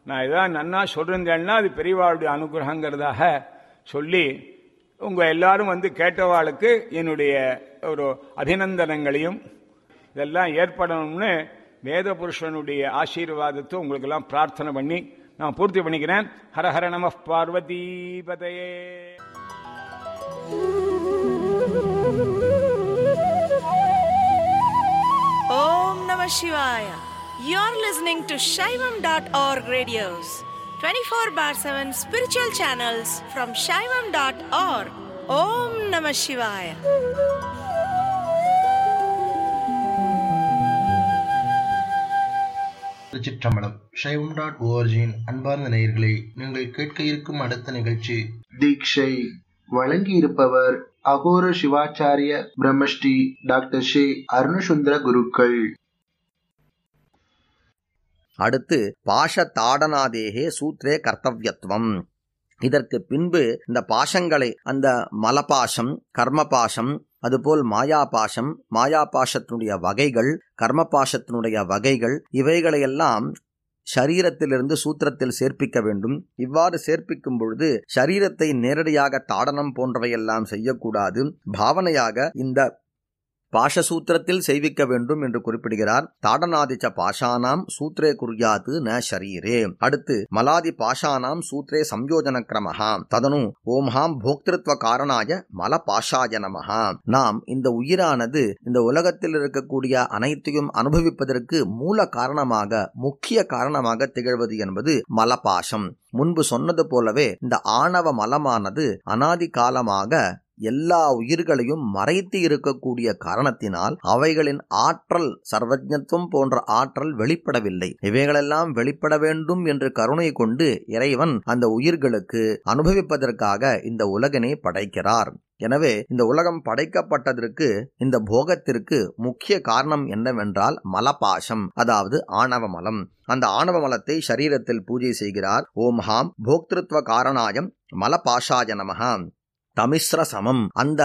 நான் ஏதாவது நன்னா சொல்றேன்னா அது பெரியவாளுடைய அனுகிரகங்கிறதாக சொல்லி உங்க எல்லாரும் வந்து கேட்டவாளுக்கு என்னுடைய ஒரு அபிநந்தனங்களையும் இதெல்லாம் ஏற்படணும்னு வேத புருஷனுடைய ஆசீர்வாதத்தை உங்களுக்கெல்லாம் பிரார்த்தனை பண்ணி நான் பூர்த்தி பண்ணிக்கிறேன் ஹர ஹர நம பார்வதி பதையே Om Namah Shivaya. You're listening to Shaivam.org radios, 24 bar 7 spiritual channels from Shaivam.org. Om Namah Shivaya. திருச்சிற்றம்பலம் சைவம் டாட் ஓஆர்ஜியின் அன்பார்ந்த நேயர்களே நீங்கள் கேட்க இருக்கும் அடுத்த நிகழ்ச்சி தீட்சை வழங்கியிருப்பவர் அகோர சிவாச்சாரிய பிரம்மஸ்ரீ டாக்டர் ஷே அருணசுந்தர குருக்கள் அடுத்து பாஷ தாடனாதேகே சூத்ரே கர்த்தவ்யத்துவம் இதற்கு பின்பு இந்த பாஷங்களை அந்த மலபாஷம் கர்மபாஷம் அதுபோல் மாயாபாஷம் மாயாபாஷத்தினுடைய வகைகள் கர்மபாஷத்தினுடைய வகைகள் இவைகளையெல்லாம் ஷரீரத்திலிருந்து சூத்திரத்தில் சேர்ப்பிக்க வேண்டும் இவ்வாறு சேர்ப்பிக்கும் பொழுது ஷரீரத்தை நேரடியாக தாடனம் போன்றவையெல்லாம் செய்யக்கூடாது பாவனையாக இந்த பாஷசூத்திரத்தில் செய்விக்க வேண்டும் என்று குறிப்பிடுகிறார் தாடனாதிச்ச பாஷானாம் சூத்ரே குறியாது ந ஷரீரே அடுத்து மலாதி பாஷானாம் சூத்ரே சம்யோஜன கிரமஹா ததனு ஓம்ஹாம் போக்திருத்வ காரணாய மல பாஷாய நமஹா நாம் இந்த உயிரானது இந்த உலகத்தில் இருக்கக்கூடிய அனைத்தையும் அனுபவிப்பதற்கு மூல காரணமாக முக்கிய காரணமாக திகழ்வது என்பது மலபாஷம் முன்பு சொன்னது போலவே இந்த ஆணவ மலமானது அனாதி காலமாக எல்லா உயிர்களையும் மறைத்து இருக்கக்கூடிய காரணத்தினால் அவைகளின் ஆற்றல் சர்வஜத்துவம் போன்ற ஆற்றல் வெளிப்படவில்லை இவைகளெல்லாம் வெளிப்பட வேண்டும் என்று கருணை கொண்டு இறைவன் அந்த உயிர்களுக்கு அனுபவிப்பதற்காக இந்த உலகனை படைக்கிறார் எனவே இந்த உலகம் படைக்கப்பட்டதற்கு இந்த போகத்திற்கு முக்கிய காரணம் என்னவென்றால் மலபாஷம் அதாவது ஆணவ மலம் அந்த ஆணவ மலத்தை சரீரத்தில் பூஜை செய்கிறார் ஓம் ஹாம் போக்திருத்வ காரணாயம் மலபாஷாய நமகாம் தமிஸ்ர சமம் அந்த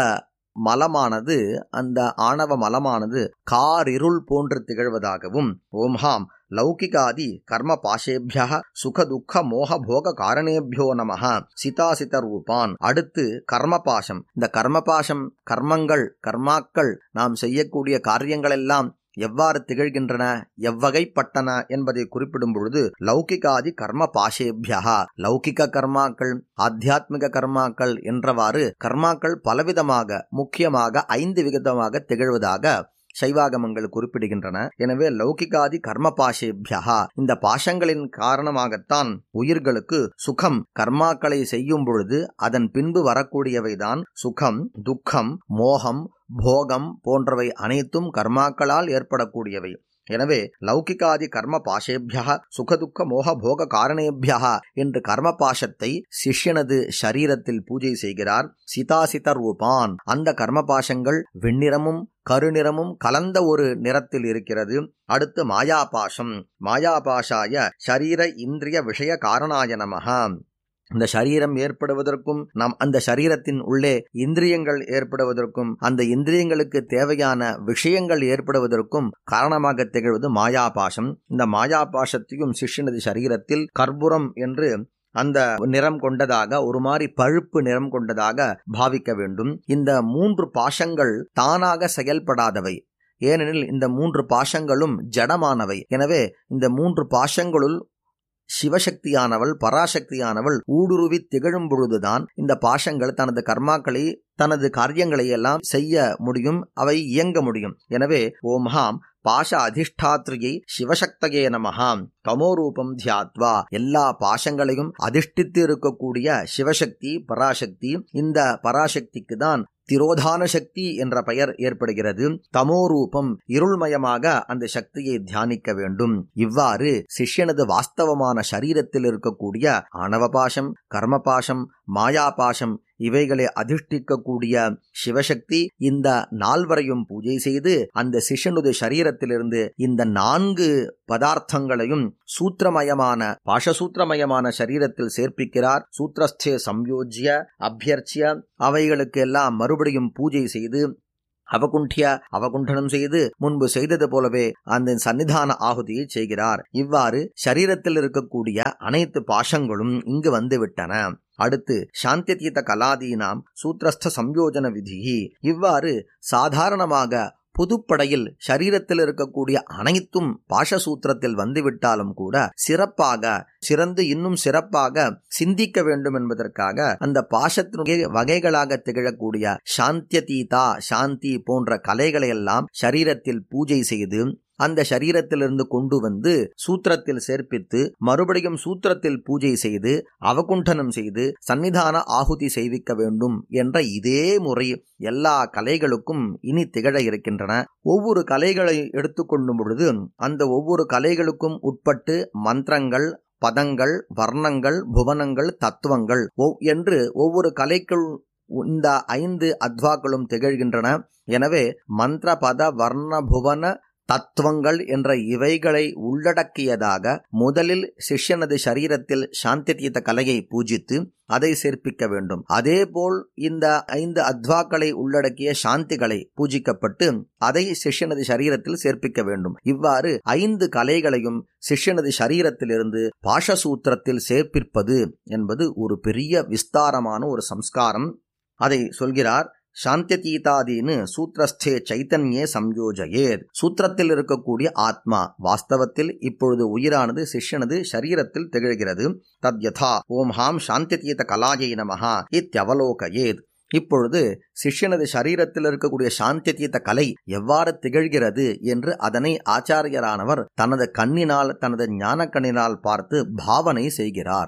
மலமானது அந்த ஆணவ மலமானது காரிருள் போன்று திகழ்வதாகவும் ஓம்ஹாம் லௌகிகாதி கர்ம பாஷேபிய சுக துக்க மோக போக காரணேபியோ நம சிதாசித ரூபான் அடுத்து கர்மபாஷம் இந்த கர்மபாஷம் கர்மங்கள் கர்மாக்கள் நாம் செய்யக்கூடிய காரியங்களெல்லாம் எவ்வாறு திகழ்கின்றன எவ்வகைப்பட்டன என்பதை குறிப்பிடும் பொழுது லௌகிகாதி கர்ம பாஷேபியா லௌகிக கர்மாக்கள் ஆத்தியாத்மிக கர்மாக்கள் என்றவாறு கர்மாக்கள் பலவிதமாக முக்கியமாக ஐந்து விதமாக திகழ்வதாக சைவாகமங்கள் குறிப்பிடுகின்றன எனவே லௌகிகாதி கர்ம பாஷேபியா இந்த பாஷங்களின் காரணமாகத்தான் உயிர்களுக்கு சுகம் கர்மாக்களை செய்யும் பொழுது அதன் பின்பு வரக்கூடியவைதான் சுகம் துக்கம் மோகம் போகம் போன்றவை அனைத்தும் கர்மாக்களால் ஏற்படக்கூடியவை எனவே லௌகிகாதி கர்ம பாஷேபியா சுகதுக்க மோக போக காரணேபியா என்று கர்ம பாஷத்தை சிஷ்யனது ஷரீரத்தில் பூஜை செய்கிறார் சிதாசித ரூபான் அந்த கர்ம பாஷங்கள் வெண்ணிறமும் கருநிறமும் கலந்த ஒரு நிறத்தில் இருக்கிறது அடுத்து மாயாபாஷம் மாயாபாஷாய ஷரீர இந்திரிய விஷய காரணாய நமகா இந்த சரீரம் ஏற்படுவதற்கும் நம் அந்த சரீரத்தின் உள்ளே இந்திரியங்கள் ஏற்படுவதற்கும் அந்த இந்திரியங்களுக்கு தேவையான விஷயங்கள் ஏற்படுவதற்கும் காரணமாக திகழ்வது மாயாபாசம் இந்த மாயாபாசத்தையும் சிஷ்யனது சரீரத்தில் கற்பூரம் என்று அந்த நிறம் கொண்டதாக ஒரு மாதிரி பழுப்பு நிறம் கொண்டதாக பாவிக்க வேண்டும் இந்த மூன்று பாஷங்கள் தானாக செயல்படாதவை ஏனெனில் இந்த மூன்று பாஷங்களும் ஜடமானவை எனவே இந்த மூன்று பாஷங்களுள் சிவசக்தியானவள் பராசக்தியானவள் ஊடுருவி திகழும் பொழுதுதான் இந்த பாஷங்கள் தனது கர்மாக்களை தனது காரியங்களை எல்லாம் செய்ய முடியும் அவை இயங்க முடியும் எனவே ஓம்ஹாம் பாஷ அதிஷ்டாத்ரியை சிவசக்தகே நமகாம் தமோரூபம் தியாத்வா எல்லா பாஷங்களையும் அதிஷ்டித்து இருக்கக்கூடிய சிவசக்தி பராசக்தி இந்த பராசக்திக்கு தான் திரோதான சக்தி என்ற பெயர் ஏற்படுகிறது தமோரூபம் இருள்மயமாக அந்த சக்தியை தியானிக்க வேண்டும் இவ்வாறு சிஷ்யனது வாஸ்தவமான சரீரத்தில் இருக்கக்கூடிய ஆணவபாஷம் கர்மபாஷம் மாயாபாஷம் இவைகளை அதிஷ்டிக்கக்கூடிய சிவசக்தி இந்த நால்வரையும் பூஜை செய்து அந்த சிஷ்யனுடைய சரீரத்திலிருந்து இந்த நான்கு பதார்த்தங்களையும் சூத்திரமயமான பாஷசூத்திரமயமான சரீரத்தில் சேர்ப்பிக்கிறார் சூத்திரஸ்தே சம்யோஜ்ய அபியர்ச்சிய அவைகளுக்கு எல்லாம் மறுபடியும் பூஜை செய்து அவகுண்டிய அவகுண்டனம் செய்து முன்பு செய்தது போலவே அந்த சன்னிதான ஆகுதியை செய்கிறார் இவ்வாறு சரீரத்தில் இருக்கக்கூடிய அனைத்து பாஷங்களும் இங்கு வந்துவிட்டன அடுத்து சாந்தியதீத கலாதீனாம் சூத்திரஸ்த சம்யோஜன விதி இவ்வாறு சாதாரணமாக புதுப்படையில் சரீரத்தில் இருக்கக்கூடிய அனைத்தும் பாஷசூத்திரத்தில் வந்துவிட்டாலும் கூட சிறப்பாக சிறந்து இன்னும் சிறப்பாக சிந்திக்க வேண்டும் என்பதற்காக அந்த பாஷத்தினுடைய வகைகளாக திகழக்கூடிய சாந்தியதீதா சாந்தி போன்ற கலைகளை எல்லாம் சரீரத்தில் பூஜை செய்து அந்த சரீரத்திலிருந்து கொண்டு வந்து சூத்திரத்தில் சேர்ப்பித்து மறுபடியும் சூத்திரத்தில் பூஜை செய்து அவகுண்டனம் செய்து சன்னிதான ஆகுதி செய்விக்க வேண்டும் என்ற இதே முறை எல்லா கலைகளுக்கும் இனி திகழ இருக்கின்றன ஒவ்வொரு கலைகளை எடுத்துக்கொள்ளும் பொழுது அந்த ஒவ்வொரு கலைகளுக்கும் உட்பட்டு மந்திரங்கள் பதங்கள் வர்ணங்கள் புவனங்கள் தத்துவங்கள் என்று ஒவ்வொரு கலைக்குள் இந்த ஐந்து அத்வாக்களும் திகழ்கின்றன எனவே மந்திர பத வர்ண புவன தத்துவங்கள் என்ற இவைகளை உள்ளடக்கியதாக முதலில் சிஷ்யனது சரீரத்தில் சாந்தியதீத கலையை பூஜித்து அதை சேர்ப்பிக்க வேண்டும் அதேபோல் இந்த ஐந்து அத்வாக்களை உள்ளடக்கிய சாந்திகளை பூஜிக்கப்பட்டு அதை சிஷ்யனது சரீரத்தில் சேர்ப்பிக்க வேண்டும் இவ்வாறு ஐந்து கலைகளையும் சிஷ்யனது சரீரத்திலிருந்து பாஷசூத்திரத்தில் சேர்ப்பிப்பது என்பது ஒரு பெரிய விஸ்தாரமான ஒரு சம்ஸ்காரம் அதை சொல்கிறார் சாந்தியதீதாதீனு சூத்திரஸ்தே சைத்தன்யே சம்யோஜயேத் சூத்திரத்தில் இருக்கக்கூடிய ஆத்மா வாஸ்தவத்தில் இப்பொழுது உயிரானது சிஷ்யனது சரீரத்தில் திகழ்கிறது தத் யதா ஓம் ஹாம் சாந்தியதீத கலாயை நமஹா இத்தியவலோகயேத் இப்பொழுது சிஷ்யனது சரீரத்தில் இருக்கக்கூடிய சாந்தியதீத கலை எவ்வாறு திகழ்கிறது என்று அதனை ஆச்சாரியரானவர் தனது கண்ணினால் தனது ஞான கண்ணினால் பார்த்து பாவனை செய்கிறார்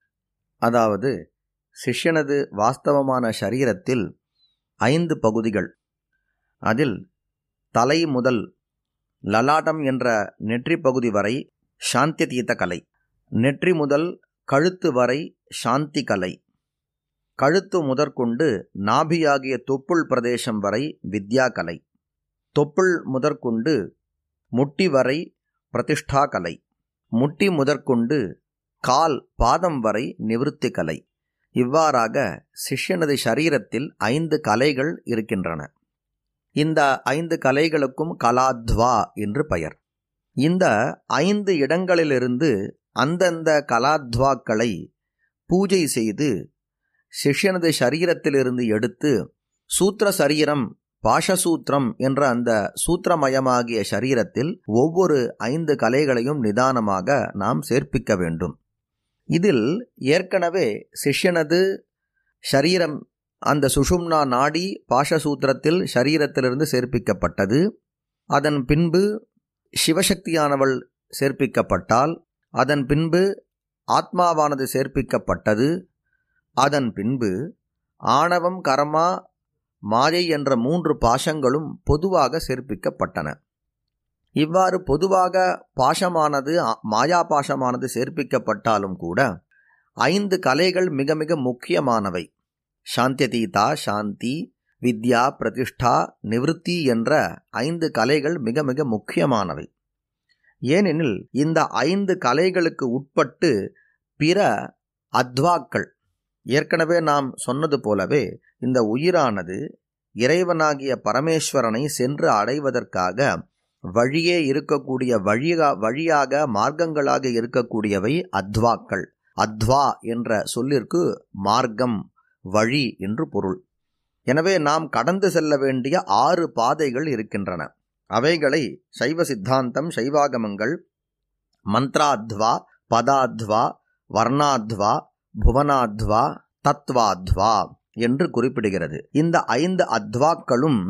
அதாவது சிஷ்யனது வாஸ்தவமான சரீரத்தில் ஐந்து பகுதிகள் அதில் தலை முதல் லலாட்டம் என்ற நெற்றி பகுதி வரை சாந்தியதீத கலை நெற்றி முதல் கழுத்து வரை சாந்தி கலை கழுத்து முதற்கொண்டு நாபியாகிய தொப்புள் பிரதேசம் வரை வித்யா கலை தொப்புள் முதற்கொண்டு முட்டி வரை பிரதிஷ்டா கலை முட்டி முதற்கொண்டு கால் பாதம் வரை நிவிருத்தி கலை இவ்வாறாக சிஷ்யனது சரீரத்தில் ஐந்து கலைகள் இருக்கின்றன இந்த ஐந்து கலைகளுக்கும் கலாத்வா என்று பெயர் இந்த ஐந்து இடங்களிலிருந்து அந்தந்த கலாத்வாக்களை பூஜை செய்து சிஷ்யனது சரீரத்திலிருந்து எடுத்து சூத்திர சரீரம் பாஷசூத்திரம் என்ற அந்த சூத்திரமயமாகிய சரீரத்தில் ஒவ்வொரு ஐந்து கலைகளையும் நிதானமாக நாம் சேர்ப்பிக்க வேண்டும் இதில் ஏற்கனவே சிஷ்யனது ஷரீரம் அந்த சுஷும்னா நாடி பாஷசூத்திரத்தில் ஷரீரத்திலிருந்து சேர்ப்பிக்கப்பட்டது அதன் பின்பு சிவசக்தியானவள் சேர்ப்பிக்கப்பட்டால் அதன் பின்பு ஆத்மாவானது சேர்ப்பிக்கப்பட்டது அதன் பின்பு ஆணவம் கர்மா மாயை என்ற மூன்று பாஷங்களும் பொதுவாக சேர்ப்பிக்கப்பட்டன இவ்வாறு பொதுவாக பாஷமானது மாயா பாஷமானது சேர்ப்பிக்கப்பட்டாலும் கூட ஐந்து கலைகள் மிக மிக முக்கியமானவை சாந்தியதீதா சாந்தி வித்யா பிரதிஷ்டா நிவிருத்தி என்ற ஐந்து கலைகள் மிக மிக முக்கியமானவை ஏனெனில் இந்த ஐந்து கலைகளுக்கு உட்பட்டு பிற அத்வாக்கள் ஏற்கனவே நாம் சொன்னது போலவே இந்த உயிரானது இறைவனாகிய பரமேஸ்வரனை சென்று அடைவதற்காக வழியே இருக்கக்கூடிய வழியா வழியாக மார்க்கங்களாக இருக்கக்கூடியவை அத்வாக்கள் அத்வா என்ற சொல்லிற்கு மார்க்கம் வழி என்று பொருள் எனவே நாம் கடந்து செல்ல வேண்டிய ஆறு பாதைகள் இருக்கின்றன அவைகளை சைவ சித்தாந்தம் சைவாகமங்கள் மந்த்ராத்வா பதாத்வா வர்ணாத்வா புவனாத்வா தத்வாத்வா என்று குறிப்பிடுகிறது இந்த ஐந்து அத்வாக்களும்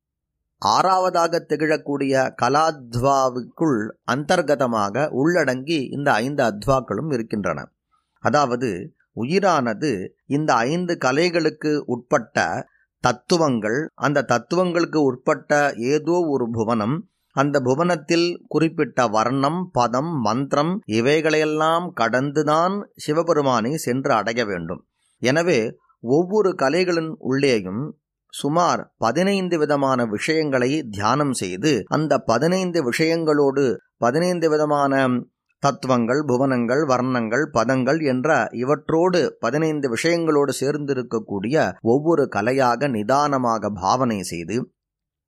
ஆறாவதாக திகழக்கூடிய கலாத்வாவுக்குள் அந்தர்கதமாக உள்ளடங்கி இந்த ஐந்து அத்வாக்களும் இருக்கின்றன அதாவது உயிரானது இந்த ஐந்து கலைகளுக்கு உட்பட்ட தத்துவங்கள் அந்த தத்துவங்களுக்கு உட்பட்ட ஏதோ ஒரு புவனம் அந்த புவனத்தில் குறிப்பிட்ட வர்ணம் பதம் மந்திரம் இவைகளையெல்லாம் கடந்துதான் சிவபெருமானை சென்று அடைய வேண்டும் எனவே ஒவ்வொரு கலைகளின் உள்ளேயும் சுமார் பதினைந்து விதமான விஷயங்களை தியானம் செய்து அந்த பதினைந்து விஷயங்களோடு பதினைந்து விதமான தத்துவங்கள் புவனங்கள் வர்ணங்கள் பதங்கள் என்ற இவற்றோடு பதினைந்து விஷயங்களோடு சேர்ந்திருக்கக்கூடிய ஒவ்வொரு கலையாக நிதானமாக பாவனை செய்து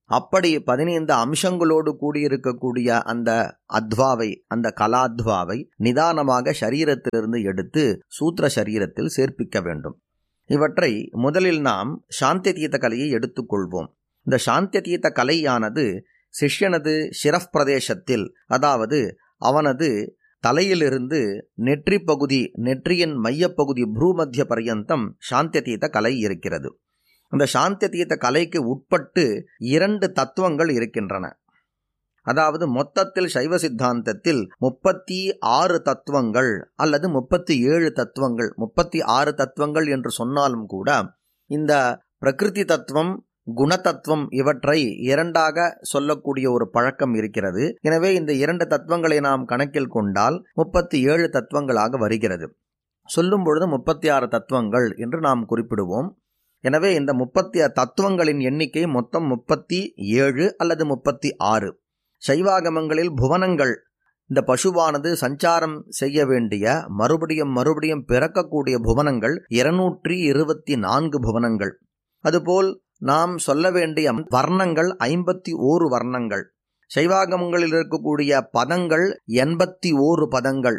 அப்படி பதினைந்து அம்சங்களோடு கூடியிருக்கக்கூடிய அந்த அத்வாவை அந்த கலாத்வாவை நிதானமாக சரீரத்திலிருந்து எடுத்து சூத்திர சரீரத்தில் சேர்ப்பிக்க வேண்டும் இவற்றை முதலில் நாம் சாந்தி தீர்த்த கலையை எடுத்துக்கொள்வோம் இந்த சாந்தி தீர்த்த கலையானது சிஷ்யனது ஷிரஃப் பிரதேசத்தில் அதாவது அவனது தலையிலிருந்து நெற்றி பகுதி நெற்றியின் மையப்பகுதி பூமத்திய பர்யந்தம் சாந்தியதீத கலை இருக்கிறது அந்த சாந்தியதீத கலைக்கு உட்பட்டு இரண்டு தத்துவங்கள் இருக்கின்றன அதாவது மொத்தத்தில் சைவ சித்தாந்தத்தில் முப்பத்தி ஆறு தத்துவங்கள் அல்லது முப்பத்தி ஏழு தத்துவங்கள் முப்பத்தி ஆறு தத்துவங்கள் என்று சொன்னாலும் கூட இந்த பிரகிருதி தத்துவம் குணதத்துவம் இவற்றை இரண்டாக சொல்லக்கூடிய ஒரு பழக்கம் இருக்கிறது எனவே இந்த இரண்டு தத்துவங்களை நாம் கணக்கில் கொண்டால் முப்பத்தி ஏழு தத்துவங்களாக வருகிறது சொல்லும் பொழுது முப்பத்தி ஆறு தத்துவங்கள் என்று நாம் குறிப்பிடுவோம் எனவே இந்த முப்பத்தி தத்துவங்களின் எண்ணிக்கை மொத்தம் முப்பத்தி ஏழு அல்லது முப்பத்தி ஆறு சைவாகமங்களில் புவனங்கள் இந்த பசுவானது சஞ்சாரம் செய்ய வேண்டிய மறுபடியும் மறுபடியும் பிறக்கக்கூடிய புவனங்கள் இருநூற்றி இருபத்தி நான்கு புவனங்கள் அதுபோல் நாம் சொல்ல வேண்டிய வர்ணங்கள் ஐம்பத்தி ஓரு வர்ணங்கள் சைவாகமங்களில் இருக்கக்கூடிய பதங்கள் எண்பத்தி ஓரு பதங்கள்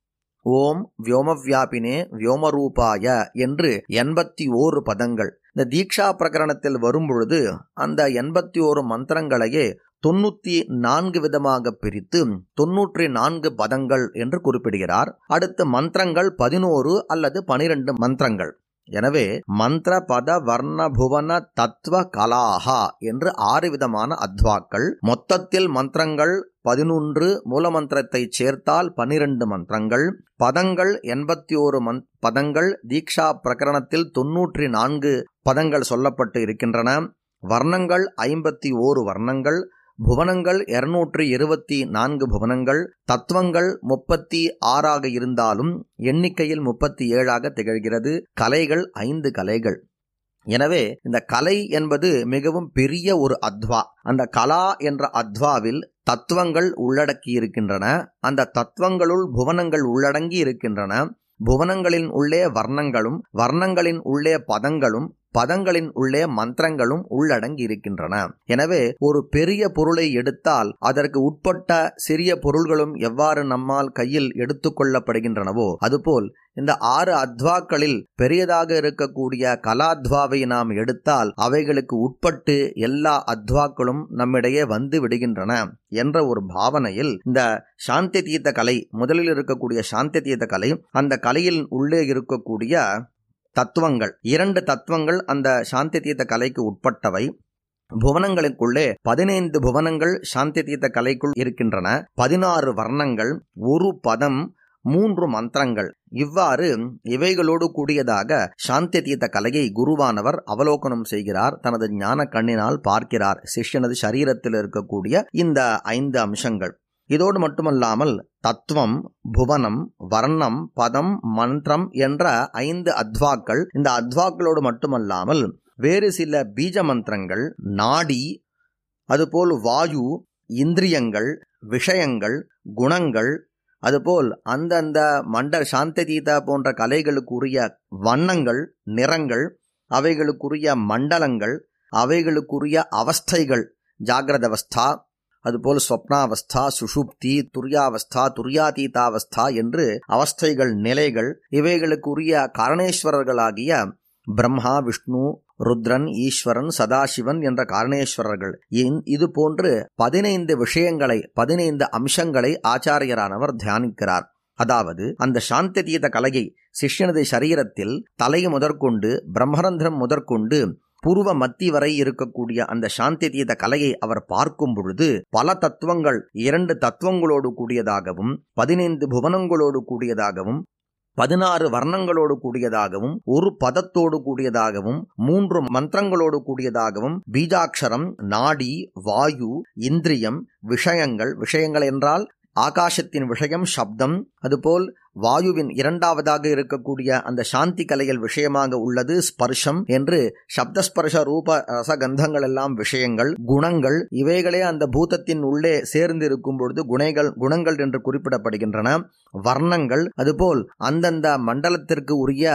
ஓம் வியோமவியாபினே வியோமரூபாய என்று எண்பத்தி ஓரு பதங்கள் இந்த தீக்ஷா பிரகரணத்தில் வரும்பொழுது அந்த எண்பத்தி ஓரு மந்திரங்களையே தொண்ணூத்தி நான்கு விதமாக பிரித்து தொன்னூற்றி நான்கு பதங்கள் என்று குறிப்பிடுகிறார் அடுத்து மந்திரங்கள் பதினோரு அல்லது பனிரெண்டு மந்திரங்கள் எனவே மந்திர பத வர்ண புவன தத்துவ கலாஹா என்று ஆறு விதமான அத்வாக்கள் மொத்தத்தில் மந்திரங்கள் பதினொன்று மூலமந்திரத்தை சேர்த்தால் பனிரெண்டு மந்திரங்கள் பதங்கள் எண்பத்தி ஓரு மந்த் பதங்கள் தீக்ஷா பிரகரணத்தில் தொன்னூற்றி நான்கு பதங்கள் சொல்லப்பட்டு இருக்கின்றன வர்ணங்கள் ஐம்பத்தி ஓரு வர்ணங்கள் புவனங்கள் இருநூற்றி இருபத்தி நான்கு புவனங்கள் தத்துவங்கள் முப்பத்தி ஆறாக இருந்தாலும் எண்ணிக்கையில் முப்பத்தி ஏழாக திகழ்கிறது கலைகள் ஐந்து கலைகள் எனவே இந்த கலை என்பது மிகவும் பெரிய ஒரு அத்வா அந்த கலா என்ற அத்வாவில் தத்துவங்கள் உள்ளடக்கி இருக்கின்றன அந்த தத்துவங்களுள் புவனங்கள் உள்ளடங்கி இருக்கின்றன புவனங்களின் உள்ளே வர்ணங்களும் வர்ணங்களின் உள்ளே பதங்களும் பதங்களின் உள்ளே மந்திரங்களும் உள்ளடங்கி இருக்கின்றன எனவே ஒரு பெரிய பொருளை எடுத்தால் அதற்கு உட்பட்ட சிறிய பொருள்களும் எவ்வாறு நம்மால் கையில் எடுத்துக்கொள்ளப்படுகின்றனவோ அதுபோல் இந்த ஆறு அத்வாக்களில் பெரியதாக இருக்கக்கூடிய கலாத்வாவை நாம் எடுத்தால் அவைகளுக்கு உட்பட்டு எல்லா அத்வாக்களும் நம்மிடையே வந்து விடுகின்றன என்ற ஒரு பாவனையில் இந்த சாந்தி தீர்த்த கலை முதலில் இருக்கக்கூடிய சாந்தி தீர்த்த கலை அந்த கலையில் உள்ளே இருக்கக்கூடிய தத்துவங்கள் இரண்டு தத்துவங்கள் அந்த சாந்தி தீர்த்த கலைக்கு உட்பட்டவை புவனங்களுக்குள்ளே பதினைந்து புவனங்கள் சாந்தி தீர்த்த கலைக்குள் இருக்கின்றன பதினாறு வர்ணங்கள் ஒரு பதம் மூன்று மந்திரங்கள் இவ்வாறு இவைகளோடு கூடியதாக சாந்தி தீர்த்த கலையை குருவானவர் அவலோகனம் செய்கிறார் தனது ஞான கண்ணினால் பார்க்கிறார் சிஷ்யனது சரீரத்தில் இருக்கக்கூடிய இந்த ஐந்து அம்சங்கள் இதோடு மட்டுமல்லாமல் தத்துவம் புவனம் வர்ணம் பதம் மந்திரம் என்ற ஐந்து அத்வாக்கள் இந்த அத்வாக்களோடு மட்டுமல்லாமல் வேறு சில பீஜ மந்திரங்கள் நாடி அதுபோல் வாயு இந்திரியங்கள் விஷயங்கள் குணங்கள் அதுபோல் அந்தந்த மண்டல் சாந்ததீதா போன்ற கலைகளுக்குரிய வண்ணங்கள் நிறங்கள் அவைகளுக்குரிய மண்டலங்கள் அவைகளுக்குரிய அவஸ்தைகள் ஜாகிரத அவஸ்தா அதுபோல் ஸ்வப்னாவஸ்தா சுஷுப்தி துரியாவஸ்தா துரியாதீதாவஸ்தா என்று அவஸ்தைகள் நிலைகள் இவைகளுக்குரிய காரணேஸ்வரர்களாகிய பிரம்மா விஷ்ணு ருத்ரன் ஈஸ்வரன் சதாசிவன் என்ற காரணேஸ்வரர்கள் இது போன்று பதினைந்து விஷயங்களை பதினைந்து அம்சங்களை ஆச்சாரியரானவர் தியானிக்கிறார் அதாவது அந்த சாந்ததீத கலையை சிஷ்யனது சரீரத்தில் தலை முதற்கொண்டு பிரம்மரந்திரம் முதற்கொண்டு பூர்வ மத்தி வரை இருக்கக்கூடிய அந்த சாந்தி தீத கலையை அவர் பார்க்கும் பொழுது பல தத்துவங்கள் இரண்டு தத்துவங்களோடு கூடியதாகவும் பதினைந்து புவனங்களோடு கூடியதாகவும் பதினாறு வர்ணங்களோடு கூடியதாகவும் ஒரு பதத்தோடு கூடியதாகவும் மூன்று மந்திரங்களோடு கூடியதாகவும் பீஜாட்சரம் நாடி வாயு இந்திரியம் விஷயங்கள் விஷயங்கள் என்றால் ஆகாசத்தின் விஷயம் சப்தம் அதுபோல் வாயுவின் இரண்டாவதாக இருக்கக்கூடிய அந்த சாந்தி கலையில் விஷயமாக உள்ளது ஸ்பர்ஷம் என்று சப்தஸ்பர்ஷ ரூப ரசகந்தங்கள் எல்லாம் விஷயங்கள் குணங்கள் இவைகளே அந்த பூதத்தின் உள்ளே சேர்ந்து இருக்கும் பொழுது குணைகள் குணங்கள் என்று குறிப்பிடப்படுகின்றன வர்ணங்கள் அதுபோல் அந்தந்த மண்டலத்திற்கு உரிய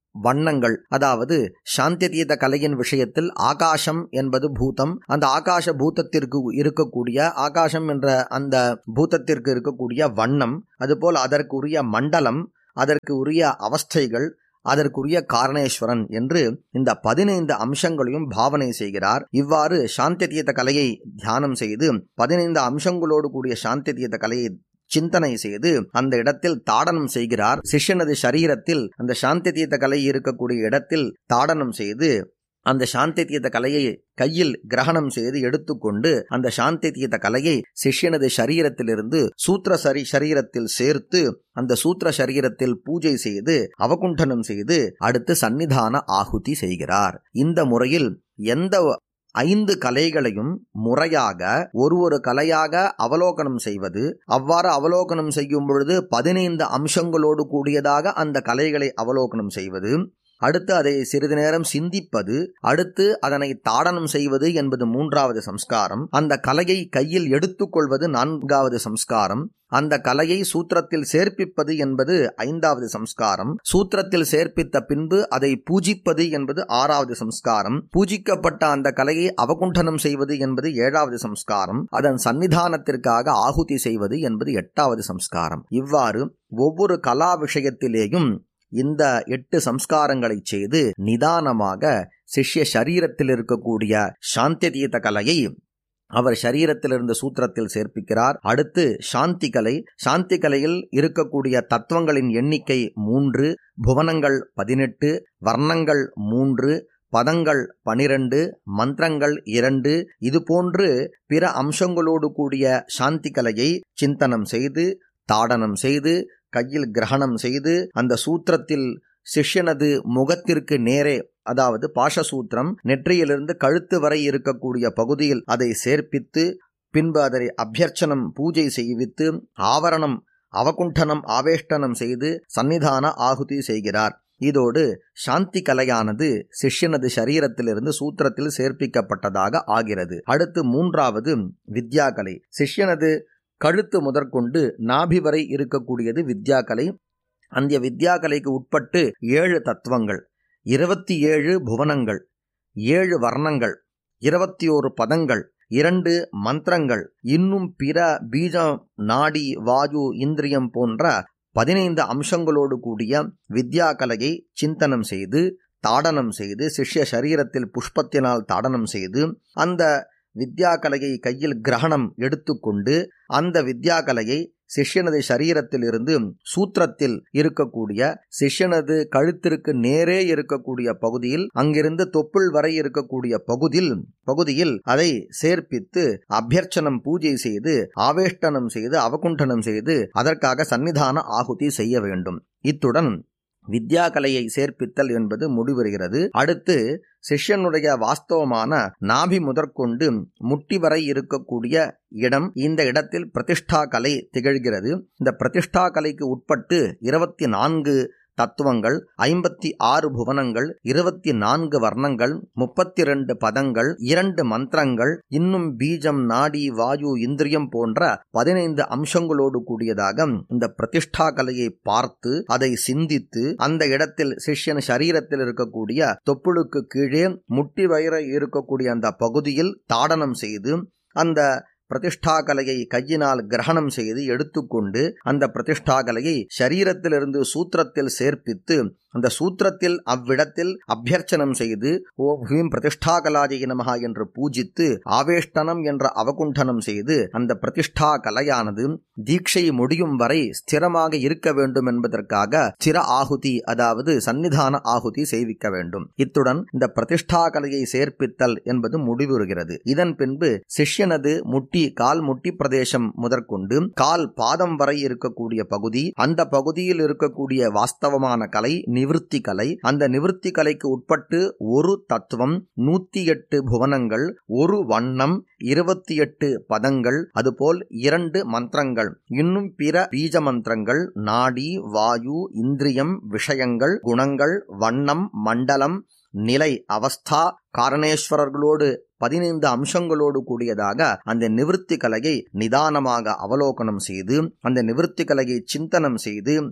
வண்ணங்கள் அதாவது சாந்தியதீத கலையின் விஷயத்தில் ஆகாசம் என்பது பூதம் அந்த ஆகாச பூதத்திற்கு இருக்கக்கூடிய ஆகாசம் என்ற அந்த பூதத்திற்கு இருக்கக்கூடிய வண்ணம் அதுபோல் அதற்குரிய மண்டலம் அதற்கு உரிய அவஸ்தைகள் அதற்குரிய காரணேஸ்வரன் என்று இந்த பதினைந்து அம்சங்களையும் பாவனை செய்கிறார் இவ்வாறு சாந்தியதீத கலையை தியானம் செய்து பதினைந்து அம்சங்களோடு கூடிய சாந்தியதீத கலையை சிந்தனை செய்து அந்த இடத்தில் தாடனம் செய்கிறார் சிஷ்யனது சரீரத்தில் அந்த சாந்தி தீர்த்த கலை இருக்கக்கூடிய இடத்தில் தாடனம் செய்து அந்த சாந்தி தீர்த்த கலையை கையில் கிரகணம் செய்து எடுத்துக்கொண்டு அந்த சாந்தி தீர்த்த கலையை சிஷ்யனது சரீரத்திலிருந்து சூத்திர சரி சரீரத்தில் சேர்த்து அந்த சூத்திர சரீரத்தில் பூஜை செய்து அவகுண்டனம் செய்து அடுத்து சன்னிதான ஆகுதி செய்கிறார் இந்த முறையில் எந்த ஐந்து கலைகளையும் முறையாக ஒரு ஒரு கலையாக அவலோகனம் செய்வது அவ்வாறு அவலோகனம் செய்யும் பொழுது பதினைந்து அம்சங்களோடு கூடியதாக அந்த கலைகளை அவலோகனம் செய்வது அடுத்து அதை சிறிது நேரம் சிந்திப்பது அடுத்து அதனை தாடனம் செய்வது என்பது மூன்றாவது சம்ஸ்காரம் அந்த கலையை கையில் எடுத்துக்கொள்வது நான்காவது சம்ஸ்காரம் அந்த கலையை சூத்திரத்தில் சேர்ப்பிப்பது என்பது ஐந்தாவது சம்ஸ்காரம் சூத்திரத்தில் சேர்ப்பித்த பின்பு அதை பூஜிப்பது என்பது ஆறாவது சம்ஸ்காரம் பூஜிக்கப்பட்ட அந்த கலையை அவகுண்டனம் செய்வது என்பது ஏழாவது சம்ஸ்காரம் அதன் சன்னிதானத்திற்காக ஆகுதி செய்வது என்பது எட்டாவது சம்ஸ்காரம் இவ்வாறு ஒவ்வொரு கலா விஷயத்திலேயும் இந்த எட்டு சம்ஸ்காரங்களை செய்து நிதானமாக சிஷ்ய சரீரத்தில் இருக்கக்கூடிய சாந்தியதீத கலையை அவர் சரீரத்திலிருந்து சூத்திரத்தில் சேர்ப்பிக்கிறார் அடுத்து சாந்தி கலை சாந்தி கலையில் இருக்கக்கூடிய தத்துவங்களின் எண்ணிக்கை மூன்று புவனங்கள் பதினெட்டு வர்ணங்கள் மூன்று பதங்கள் பனிரெண்டு மந்திரங்கள் இரண்டு இதுபோன்று பிற அம்சங்களோடு கூடிய சாந்தி கலையை சிந்தனம் செய்து தாடனம் செய்து கையில் கிரகணம் செய்து அந்த சூத்திரத்தில் சிஷ்யனது முகத்திற்கு நேரே அதாவது பாஷசூத்திரம் நெற்றியிலிருந்து கழுத்து வரை இருக்கக்கூடிய பகுதியில் அதை சேர்ப்பித்து பின்பு அதை அபியர்ச்சனம் பூஜை செய்வித்து ஆவரணம் அவகுண்டனம் ஆவேஷ்டனம் செய்து சன்னிதான ஆகுதி செய்கிறார் இதோடு சாந்தி கலையானது சிஷ்யனது சரீரத்திலிருந்து சூத்திரத்தில் சேர்ப்பிக்கப்பட்டதாக ஆகிறது அடுத்து மூன்றாவது வித்யாகலை சிஷ்யனது கழுத்து முதற்கொண்டு நாபி வரை இருக்கக்கூடியது வித்யாகலை அந்த வித்யாகலைக்கு உட்பட்டு ஏழு தத்துவங்கள் இருபத்தி ஏழு புவனங்கள் ஏழு வர்ணங்கள் இருபத்தி ஓரு பதங்கள் இரண்டு மந்திரங்கள் இன்னும் பிற பீஜம் நாடி வாயு இந்திரியம் போன்ற பதினைந்து அம்சங்களோடு கூடிய வித்யாகலையை சிந்தனம் செய்து தாடனம் செய்து சிஷ்ய சரீரத்தில் புஷ்பத்தினால் தாடனம் செய்து அந்த வித்யாகலையை கையில் கிரகணம் எடுத்துக்கொண்டு அந்த வித்யாகலையை சிஷ்யனது சரீரத்தில் இருந்து சூத்திரத்தில் இருக்கக்கூடிய சிஷ்யனது கழுத்திற்கு நேரே இருக்கக்கூடிய பகுதியில் அங்கிருந்து தொப்புள் வரை இருக்கக்கூடிய பகுதியில் பகுதியில் அதை சேர்ப்பித்து அபியர்ச்சனம் பூஜை செய்து ஆவேஷ்டனம் செய்து அவகுண்டனம் செய்து அதற்காக சன்னிதான ஆகுதி செய்ய வேண்டும் இத்துடன் வித்யாகலையை சேர்ப்பித்தல் என்பது முடிவருகிறது அடுத்து சிஷ்யனுடைய வாஸ்தவமான நாபி முதற்கொண்டு முட்டி வரை இருக்கக்கூடிய இடம் இந்த இடத்தில் பிரதிஷ்டா கலை திகழ்கிறது இந்த பிரதிஷ்டா கலைக்கு உட்பட்டு இருபத்தி நான்கு தத்துவங்கள் ஐம்பத்தி ஆறு புவனங்கள் இருபத்தி நான்கு வர்ணங்கள் முப்பத்தி இரண்டு பதங்கள் இரண்டு மந்திரங்கள் இன்னும் பீஜம் நாடி வாயு இந்திரியம் போன்ற பதினைந்து அம்சங்களோடு கூடியதாக இந்த பிரதிஷ்டா கலையை பார்த்து அதை சிந்தித்து அந்த இடத்தில் சிஷ்யன் சரீரத்தில் இருக்கக்கூடிய தொப்புளுக்கு கீழே முட்டி வயிற இருக்கக்கூடிய அந்த பகுதியில் தாடனம் செய்து அந்த பிரதிஷ்டாகலையை கையினால் கிரகணம் செய்து எடுத்துக்கொண்டு அந்த பிரதிஷ்டாகலையை சரீரத்திலிருந்து சூத்திரத்தில் சேர்ப்பித்து அந்த சூத்திரத்தில் அவ்விடத்தில் அபியர்ச்சனம் செய்து ஓ ஹீம் பிரதிஷ்டாகலாஜய நமகா என்று பூஜித்து ஆவேஷ்டனம் என்ற அவகுண்டனம் செய்து அந்த பிரதிஷ்டா கலையானது தீட்சை முடியும் வரை ஸ்திரமாக இருக்க வேண்டும் என்பதற்காக ஸ்திர ஆகுதி அதாவது சன்னிதான ஆகுதி செய்விக்க வேண்டும் இத்துடன் இந்த பிரதிஷ்டா கலையை சேர்ப்பித்தல் என்பது முடிவுறுகிறது இதன் பின்பு சிஷ்யனது முட்டி கால் முட்டி பிரதேசம் முதற்கொண்டு கால் பாதம் வரை இருக்கக்கூடிய பகுதி அந்த பகுதியில் இருக்கக்கூடிய வாஸ்தவமான கலை நிவிருத்தி கலை அந்த நிவிருத்தி கலைக்கு உட்பட்டு ஒரு தத்துவம் நூத்தி எட்டு புவனங்கள் ஒரு வண்ணம் இருபத்தி எட்டு பதங்கள் அதுபோல் இரண்டு மந்திரங்கள் இன்னும் பிற பீஜ மந்திரங்கள் நாடி வாயு இந்திரியம் விஷயங்கள் குணங்கள் வண்ணம் மண்டலம் நிலை அவஸ்தா காரணேஸ்வரர்களோடு பதினைந்து அம்சங்களோடு கூடியதாக அந்த நிவிருத்தி கலையை நிதானமாக அவலோகனம் செய்து அந்த நிவிருத்தி கலையை சிந்தனம் செய்து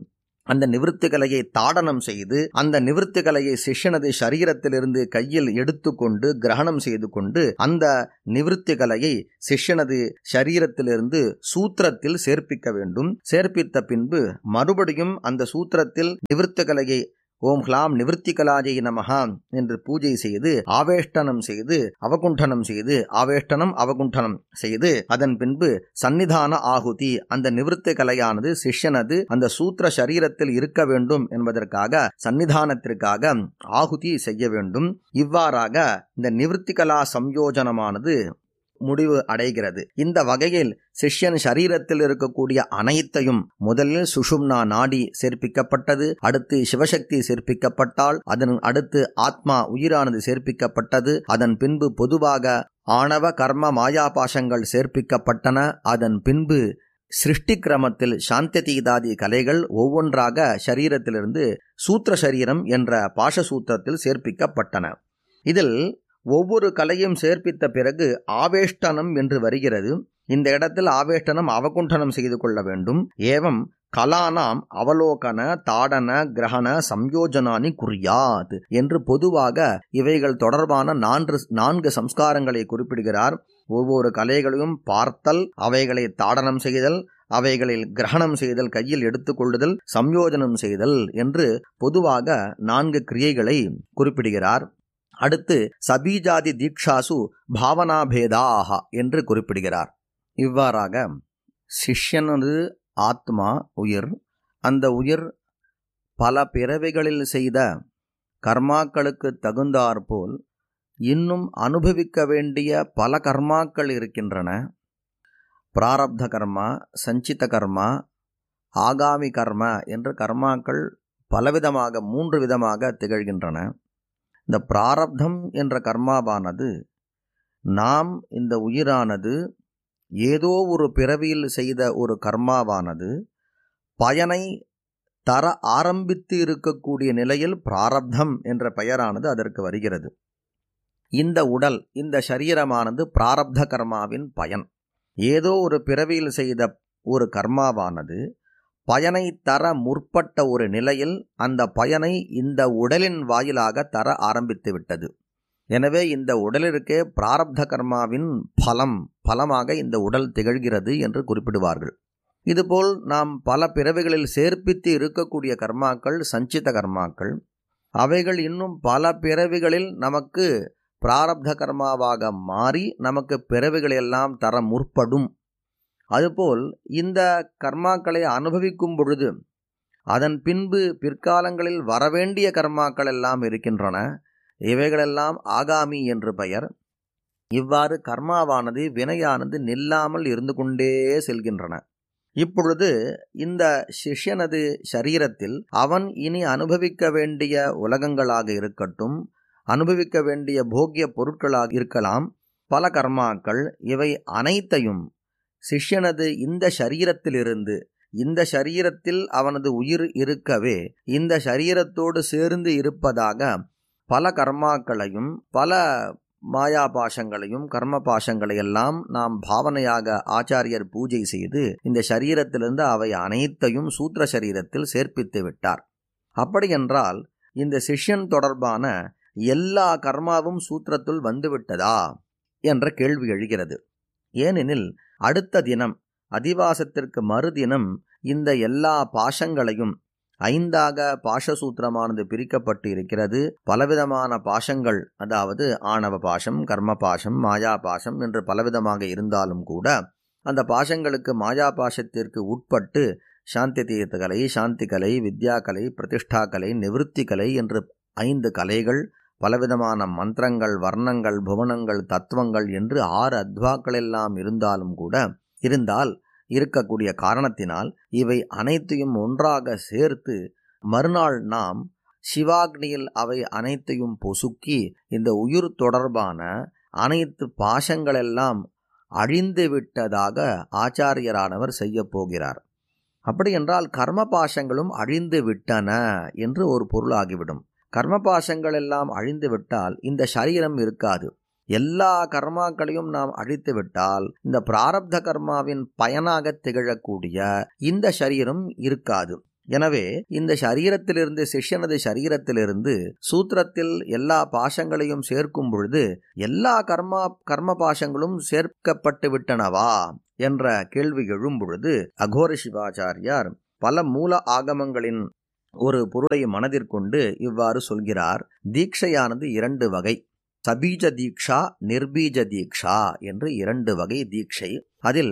அந்த நிவிருத்தி கலையை தாடனம் செய்து அந்த நிவிருத்தி கலையை சிஷ்யனது சரீரத்திலிருந்து கையில் எடுத்துக்கொண்டு கிரகணம் செய்து கொண்டு அந்த நிவிருத்தி கலையை சிஷ்யனது சரீரத்திலிருந்து சூத்திரத்தில் சேர்ப்பிக்க வேண்டும் சேர்ப்பித்த பின்பு மறுபடியும் அந்த சூத்திரத்தில் நிவிருத்தி கலையை ஓம் ஹ்லாம் நிவிருத்தி கலாஜை நமஹா என்று பூஜை செய்து ஆவேஷ்டனம் செய்து அவகுண்டனம் செய்து ஆவேஷ்டனம் அவகுண்டனம் செய்து அதன் பின்பு சன்னிதான ஆகுதி அந்த நிவிருத்தி கலையானது சிஷ்யனது அந்த சூத்திர சரீரத்தில் இருக்க வேண்டும் என்பதற்காக சன்னிதானத்திற்காக ஆகுதி செய்ய வேண்டும் இவ்வாறாக இந்த நிவிருத்தி கலா சம்யோஜனமானது முடிவு அடைகிறது இந்த வகையில் சிஷ்யன் சரீரத்தில் இருக்கக்கூடிய அனைத்தையும் முதலில் சுஷும்னா நாடி சேர்ப்பிக்கப்பட்டது அடுத்து சிவசக்தி சேர்ப்பிக்கப்பட்டால் அதன் அடுத்து ஆத்மா உயிரானது சேர்ப்பிக்கப்பட்டது அதன் பின்பு பொதுவாக ஆணவ கர்ம மாயாபாசங்கள் சேர்ப்பிக்கப்பட்டன அதன் பின்பு சிருஷ்டி கிரமத்தில் சாந்ததீதாதி கலைகள் ஒவ்வொன்றாக சரீரத்திலிருந்து சூத்திர சரீரம் என்ற பாசசூத்திரத்தில் சேர்ப்பிக்கப்பட்டன இதில் ஒவ்வொரு கலையும் சேர்ப்பித்த பிறகு ஆவேஷ்டனம் என்று வருகிறது இந்த இடத்தில் ஆவேஷ்டனம் அவகுண்டனம் செய்து கொள்ள வேண்டும் ஏவம் கலானாம் அவலோகன தாடன கிரகண சம்யோஜனானி குறியாத் என்று பொதுவாக இவைகள் தொடர்பான நான்கு நான்கு சம்ஸ்காரங்களை குறிப்பிடுகிறார் ஒவ்வொரு கலைகளையும் பார்த்தல் அவைகளை தாடனம் செய்தல் அவைகளில் கிரகணம் செய்தல் கையில் எடுத்துக்கொள்ளுதல் சம்யோஜனம் செய்தல் என்று பொதுவாக நான்கு கிரியைகளை குறிப்பிடுகிறார் அடுத்து சபீஜாதி தீக்ஷாசு பாவனாபேதாக என்று குறிப்பிடுகிறார் இவ்வாறாக சிஷ்யனது ஆத்மா உயிர் அந்த உயிர் பல பிறவைகளில் செய்த கர்மாக்களுக்கு தகுந்தாற்போல் இன்னும் அனுபவிக்க வேண்டிய பல கர்மாக்கள் இருக்கின்றன பிராரப்த கர்மா சஞ்சித கர்மா ஆகாமி கர்ம என்ற கர்மாக்கள் பலவிதமாக மூன்று விதமாக திகழ்கின்றன இந்த பிராரப்தம் என்ற கர்மாவானது நாம் இந்த உயிரானது ஏதோ ஒரு பிறவியில் செய்த ஒரு கர்மாவானது பயனை தர ஆரம்பித்து இருக்கக்கூடிய நிலையில் பிராரப்தம் என்ற பெயரானது அதற்கு வருகிறது இந்த உடல் இந்த சரீரமானது பிராரப்த கர்மாவின் பயன் ஏதோ ஒரு பிறவியில் செய்த ஒரு கர்மாவானது பயனை தர முற்பட்ட ஒரு நிலையில் அந்த பயனை இந்த உடலின் வாயிலாக தர ஆரம்பித்து விட்டது எனவே இந்த உடலிற்கே பிராரப்த கர்மாவின் பலம் பலமாக இந்த உடல் திகழ்கிறது என்று குறிப்பிடுவார்கள் இதுபோல் நாம் பல பிறவிகளில் சேர்ப்பித்து இருக்கக்கூடிய கர்மாக்கள் சஞ்சித கர்மாக்கள் அவைகள் இன்னும் பல பிறவிகளில் நமக்கு பிராரப்த கர்மாவாக மாறி நமக்கு பிறவிகளெல்லாம் தர முற்படும் அதுபோல் இந்த கர்மாக்களை அனுபவிக்கும் பொழுது அதன் பின்பு பிற்காலங்களில் வரவேண்டிய கர்மாக்கள் எல்லாம் இருக்கின்றன இவைகளெல்லாம் ஆகாமி என்று பெயர் இவ்வாறு கர்மாவானது வினையானது நில்லாமல் இருந்து கொண்டே செல்கின்றன இப்பொழுது இந்த சிஷ்யனது சரீரத்தில் அவன் இனி அனுபவிக்க வேண்டிய உலகங்களாக இருக்கட்டும் அனுபவிக்க வேண்டிய போக்கிய பொருட்களாக இருக்கலாம் பல கர்மாக்கள் இவை அனைத்தையும் சிஷ்யனது இந்த சரீரத்திலிருந்து இந்த சரீரத்தில் அவனது உயிர் இருக்கவே இந்த சரீரத்தோடு சேர்ந்து இருப்பதாக பல கர்மாக்களையும் பல மாயா பாசங்களையும் கர்ம பாசங்களையெல்லாம் நாம் பாவனையாக ஆச்சாரியர் பூஜை செய்து இந்த சரீரத்திலிருந்து அவை அனைத்தையும் சூத்திர சரீரத்தில் சேர்ப்பித்து விட்டார் அப்படியென்றால் இந்த சிஷ்யன் தொடர்பான எல்லா கர்மாவும் சூத்திரத்துள் வந்துவிட்டதா என்ற கேள்வி எழுகிறது ஏனெனில் அடுத்த தினம் அதிவாசத்திற்கு மறுதினம் இந்த எல்லா பாசங்களையும் ஐந்தாக பாஷசூத்திரமானது பிரிக்கப்பட்டு இருக்கிறது பலவிதமான பாஷங்கள் அதாவது ஆணவ பாஷம் கர்ம பாஷம் மாயா பாஷம் என்று பலவிதமாக இருந்தாலும் கூட அந்த பாஷங்களுக்கு மாயா பாஷத்திற்கு உட்பட்டு சாந்தி தீர்த்த கலை சாந்தி கலை வித்யா கலை பிரதிஷ்டா கலை நிவிருத்தி கலை என்று ஐந்து கலைகள் பலவிதமான மந்திரங்கள் வர்ணங்கள் புவனங்கள் தத்துவங்கள் என்று ஆறு அத்வாக்கள் எல்லாம் இருந்தாலும் கூட இருந்தால் இருக்கக்கூடிய காரணத்தினால் இவை அனைத்தையும் ஒன்றாக சேர்த்து மறுநாள் நாம் சிவாக்னியில் அவை அனைத்தையும் பொசுக்கி இந்த உயிர் தொடர்பான அனைத்து பாசங்களெல்லாம் அழிந்து விட்டதாக ஆச்சாரியரானவர் செய்யப் போகிறார் அப்படியென்றால் கர்ம பாசங்களும் அழிந்து விட்டன என்று ஒரு பொருளாகிவிடும் கர்ம பாசங்கள் எல்லாம் அழிந்து விட்டால் இந்த சரீரம் இருக்காது எல்லா கர்மாக்களையும் நாம் அழித்து விட்டால் இந்த பிராரப்த கர்மாவின் பயனாக திகழக்கூடிய இந்த சரீரம் இருக்காது எனவே இந்த சரீரத்திலிருந்து சிஷ்யனது சரீரத்திலிருந்து சூத்திரத்தில் எல்லா பாசங்களையும் சேர்க்கும் பொழுது எல்லா கர்மா கர்ம பாசங்களும் சேர்க்கப்பட்டு விட்டனவா என்ற கேள்வி எழும் பொழுது அகோர சிவாச்சாரியார் பல மூல ஆகமங்களின் ஒரு பொருளை மனதிற்கொண்டு இவ்வாறு சொல்கிறார் தீட்சையானது இரண்டு வகை சபீஜ தீக்ஷா நிர்பீஜ தீக்ஷா என்று இரண்டு வகை தீட்சை அதில்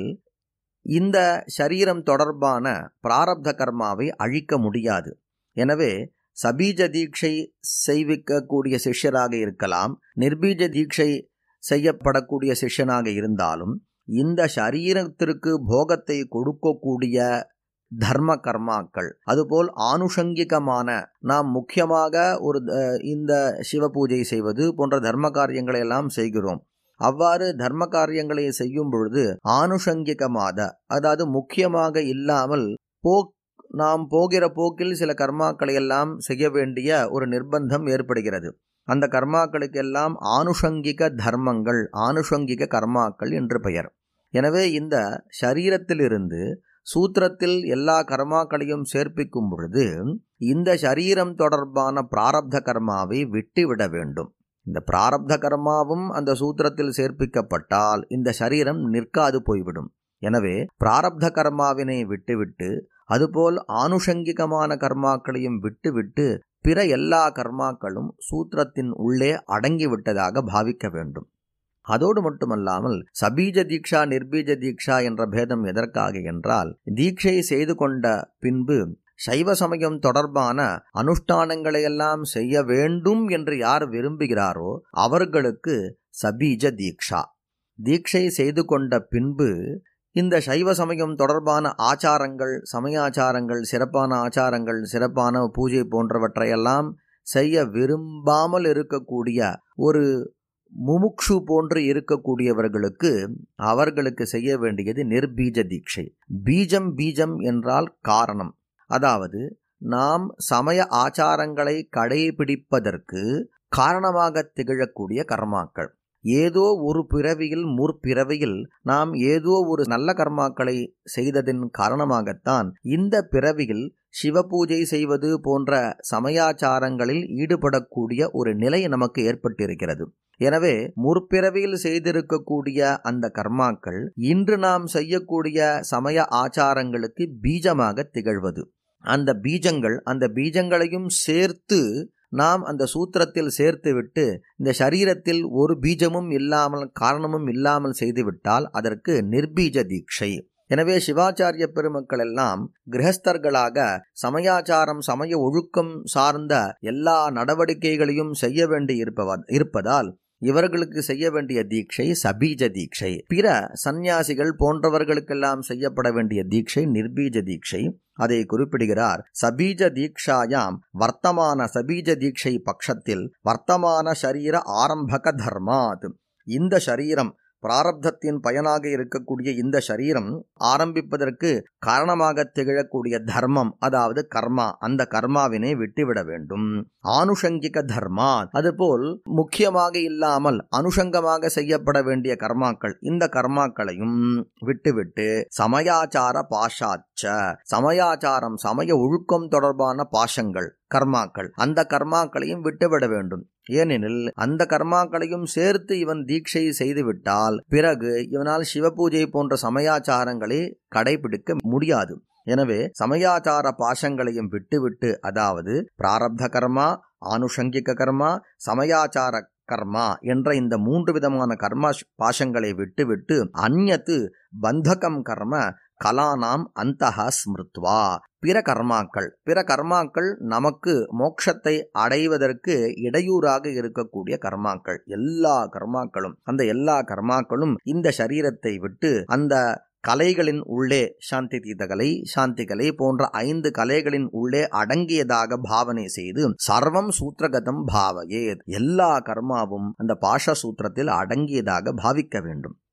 இந்த சரீரம் தொடர்பான பிராரப்த கர்மாவை அழிக்க முடியாது எனவே சபீஜ தீட்சை செய்விக்கக்கூடிய சிஷ்யராக இருக்கலாம் நிர்பீஜ தீட்சை செய்யப்படக்கூடிய சிஷ்யனாக இருந்தாலும் இந்த சரீரத்திற்கு போகத்தை கொடுக்கக்கூடிய தர்ம கர்மாக்கள் அதுபோல் ஆனுஷங்கிகமான நாம் முக்கியமாக ஒரு அஹ், இந்த சிவ பூஜை செய்வது போன்ற தர்ம காரியங்களை எல்லாம் செய்கிறோம் அவ்வாறு தர்ம காரியங்களை செய்யும் பொழுது ஆனுஷங்கிகமாத அதாவது முக்கியமாக இல்லாமல் போ நாம் போகிற போக்கில் சில கர்மாக்களை எல்லாம் செய்ய வேண்டிய ஒரு நிர்பந்தம் ஏற்படுகிறது அந்த கர்மாக்களுக்கெல்லாம் ஆனுஷங்கிக தர்மங்கள் ஆனுஷங்கிக கர்மாக்கள் என்று பெயர் எனவே இந்த சரீரத்திலிருந்து சூத்திரத்தில் எல்லா கர்மாக்களையும் சேர்ப்பிக்கும் பொழுது இந்த சரீரம் தொடர்பான பிராரப்த கர்மாவை விட்டுவிட வேண்டும் இந்த பிராரப்த கர்மாவும் அந்த சூத்திரத்தில் சேர்ப்பிக்கப்பட்டால் இந்த சரீரம் நிற்காது போய்விடும் எனவே பிராரப்த கர்மாவினை விட்டுவிட்டு அதுபோல் ஆனுஷங்கிகமான கர்மாக்களையும் விட்டுவிட்டு பிற எல்லா கர்மாக்களும் சூத்திரத்தின் உள்ளே அடங்கிவிட்டதாக பாவிக்க வேண்டும் அதோடு மட்டுமல்லாமல் சபீஜ தீக்ஷா நிர்பீஜ தீக்ஷா என்ற பேதம் எதற்காக என்றால் தீட்சை செய்து கொண்ட பின்பு சைவ சமயம் தொடர்பான அனுஷ்டானங்களையெல்லாம் செய்ய வேண்டும் என்று யார் விரும்புகிறாரோ அவர்களுக்கு சபீஜ தீக்ஷா தீட்சை செய்து கொண்ட பின்பு இந்த சைவ சமயம் தொடர்பான ஆச்சாரங்கள் சமயாச்சாரங்கள் சிறப்பான ஆச்சாரங்கள் சிறப்பான பூஜை போன்றவற்றையெல்லாம் செய்ய விரும்பாமல் இருக்கக்கூடிய ஒரு முமுக்ஷு போன்று இருக்கக்கூடியவர்களுக்கு அவர்களுக்கு செய்ய வேண்டியது நிர்பீஜ தீட்சை பீஜம் பீஜம் என்றால் காரணம் அதாவது நாம் சமய ஆச்சாரங்களை கடைபிடிப்பதற்கு காரணமாக திகழக்கூடிய கர்மாக்கள் ஏதோ ஒரு பிறவியில் முற்பிறவியில் நாம் ஏதோ ஒரு நல்ல கர்மாக்களை செய்ததின் காரணமாகத்தான் இந்த பிறவியில் சிவபூஜை செய்வது போன்ற சமயாச்சாரங்களில் ஈடுபடக்கூடிய ஒரு நிலை நமக்கு ஏற்பட்டிருக்கிறது எனவே முற்பிறவியில் செய்திருக்கக்கூடிய அந்த கர்மாக்கள் இன்று நாம் செய்யக்கூடிய சமய ஆச்சாரங்களுக்கு பீஜமாக திகழ்வது அந்த பீஜங்கள் அந்த பீஜங்களையும் சேர்த்து நாம் அந்த சூத்திரத்தில் சேர்த்துவிட்டு இந்த சரீரத்தில் ஒரு பீஜமும் இல்லாமல் காரணமும் இல்லாமல் செய்துவிட்டால் அதற்கு நிர்பீஜ தீட்சை எனவே சிவாச்சாரிய பெருமக்கள் எல்லாம் கிரகஸ்தர்களாக சமயாச்சாரம் சமய ஒழுக்கம் சார்ந்த எல்லா நடவடிக்கைகளையும் செய்ய வேண்டி இருப்பவ இருப்பதால் இவர்களுக்கு செய்ய வேண்டிய தீட்சை சபீஜ தீட்சை பிற சந்நியாசிகள் போன்றவர்களுக்கெல்லாம் செய்யப்பட வேண்டிய தீட்சை நிர்பீஜ தீட்சை அதை குறிப்பிடுகிறார் சபீஜ தீக்ஷாயாம் வர்த்தமான சபீஜ தீட்சை பட்சத்தில் வர்த்தமான சரீர ஆரம்பக தர்மாத் இந்த சரீரம் பிராரப்தத்தின் பயனாக இருக்கக்கூடிய இந்த சரீரம் ஆரம்பிப்பதற்கு காரணமாக திகழக்கூடிய தர்மம் அதாவது கர்மா அந்த கர்மாவினை விட்டுவிட வேண்டும் ஆனுஷங்கிக தர்மா அதுபோல் முக்கியமாக இல்லாமல் அனுஷங்கமாக செய்யப்பட வேண்டிய கர்மாக்கள் இந்த கர்மாக்களையும் விட்டுவிட்டு சமயாச்சார பாஷாச்ச சமயாச்சாரம் சமய ஒழுக்கம் தொடர்பான பாஷங்கள் கர்மாக்கள் அந்த கர்மாக்களையும் விட்டுவிட வேண்டும் ஏனெனில் அந்த கர்மாக்களையும் சேர்த்து இவன் தீட்சை செய்துவிட்டால் பிறகு இவனால் சிவபூஜை போன்ற சமயாச்சாரங்களை கடைபிடிக்க முடியாது எனவே சமயாச்சார பாசங்களையும் விட்டுவிட்டு அதாவது பிராரப்த கர்மா ஆனுஷங்கிக கர்மா சமயாச்சார கர்மா என்ற இந்த மூன்று விதமான கர்மா பாசங்களை விட்டுவிட்டு அந்நத்து பந்தகம் கர்ம கலானாம் அந்தஹ ஸ்மிருத்வா பிற கர்மாக்கள் பிற கர்மாக்கள் நமக்கு மோட்சத்தை அடைவதற்கு இடையூறாக இருக்கக்கூடிய கர்மாக்கள் எல்லா கர்மாக்களும் அந்த எல்லா கர்மாக்களும் இந்த சரீரத்தை விட்டு அந்த கலைகளின் உள்ளே சாந்தி தீத கலை சாந்தி கலை போன்ற ஐந்து கலைகளின் உள்ளே அடங்கியதாக பாவனை செய்து சர்வம் சூத்திரகதம் பாவையே எல்லா கர்மாவும் அந்த பாஷ சூத்திரத்தில் அடங்கியதாக பாவிக்க வேண்டும்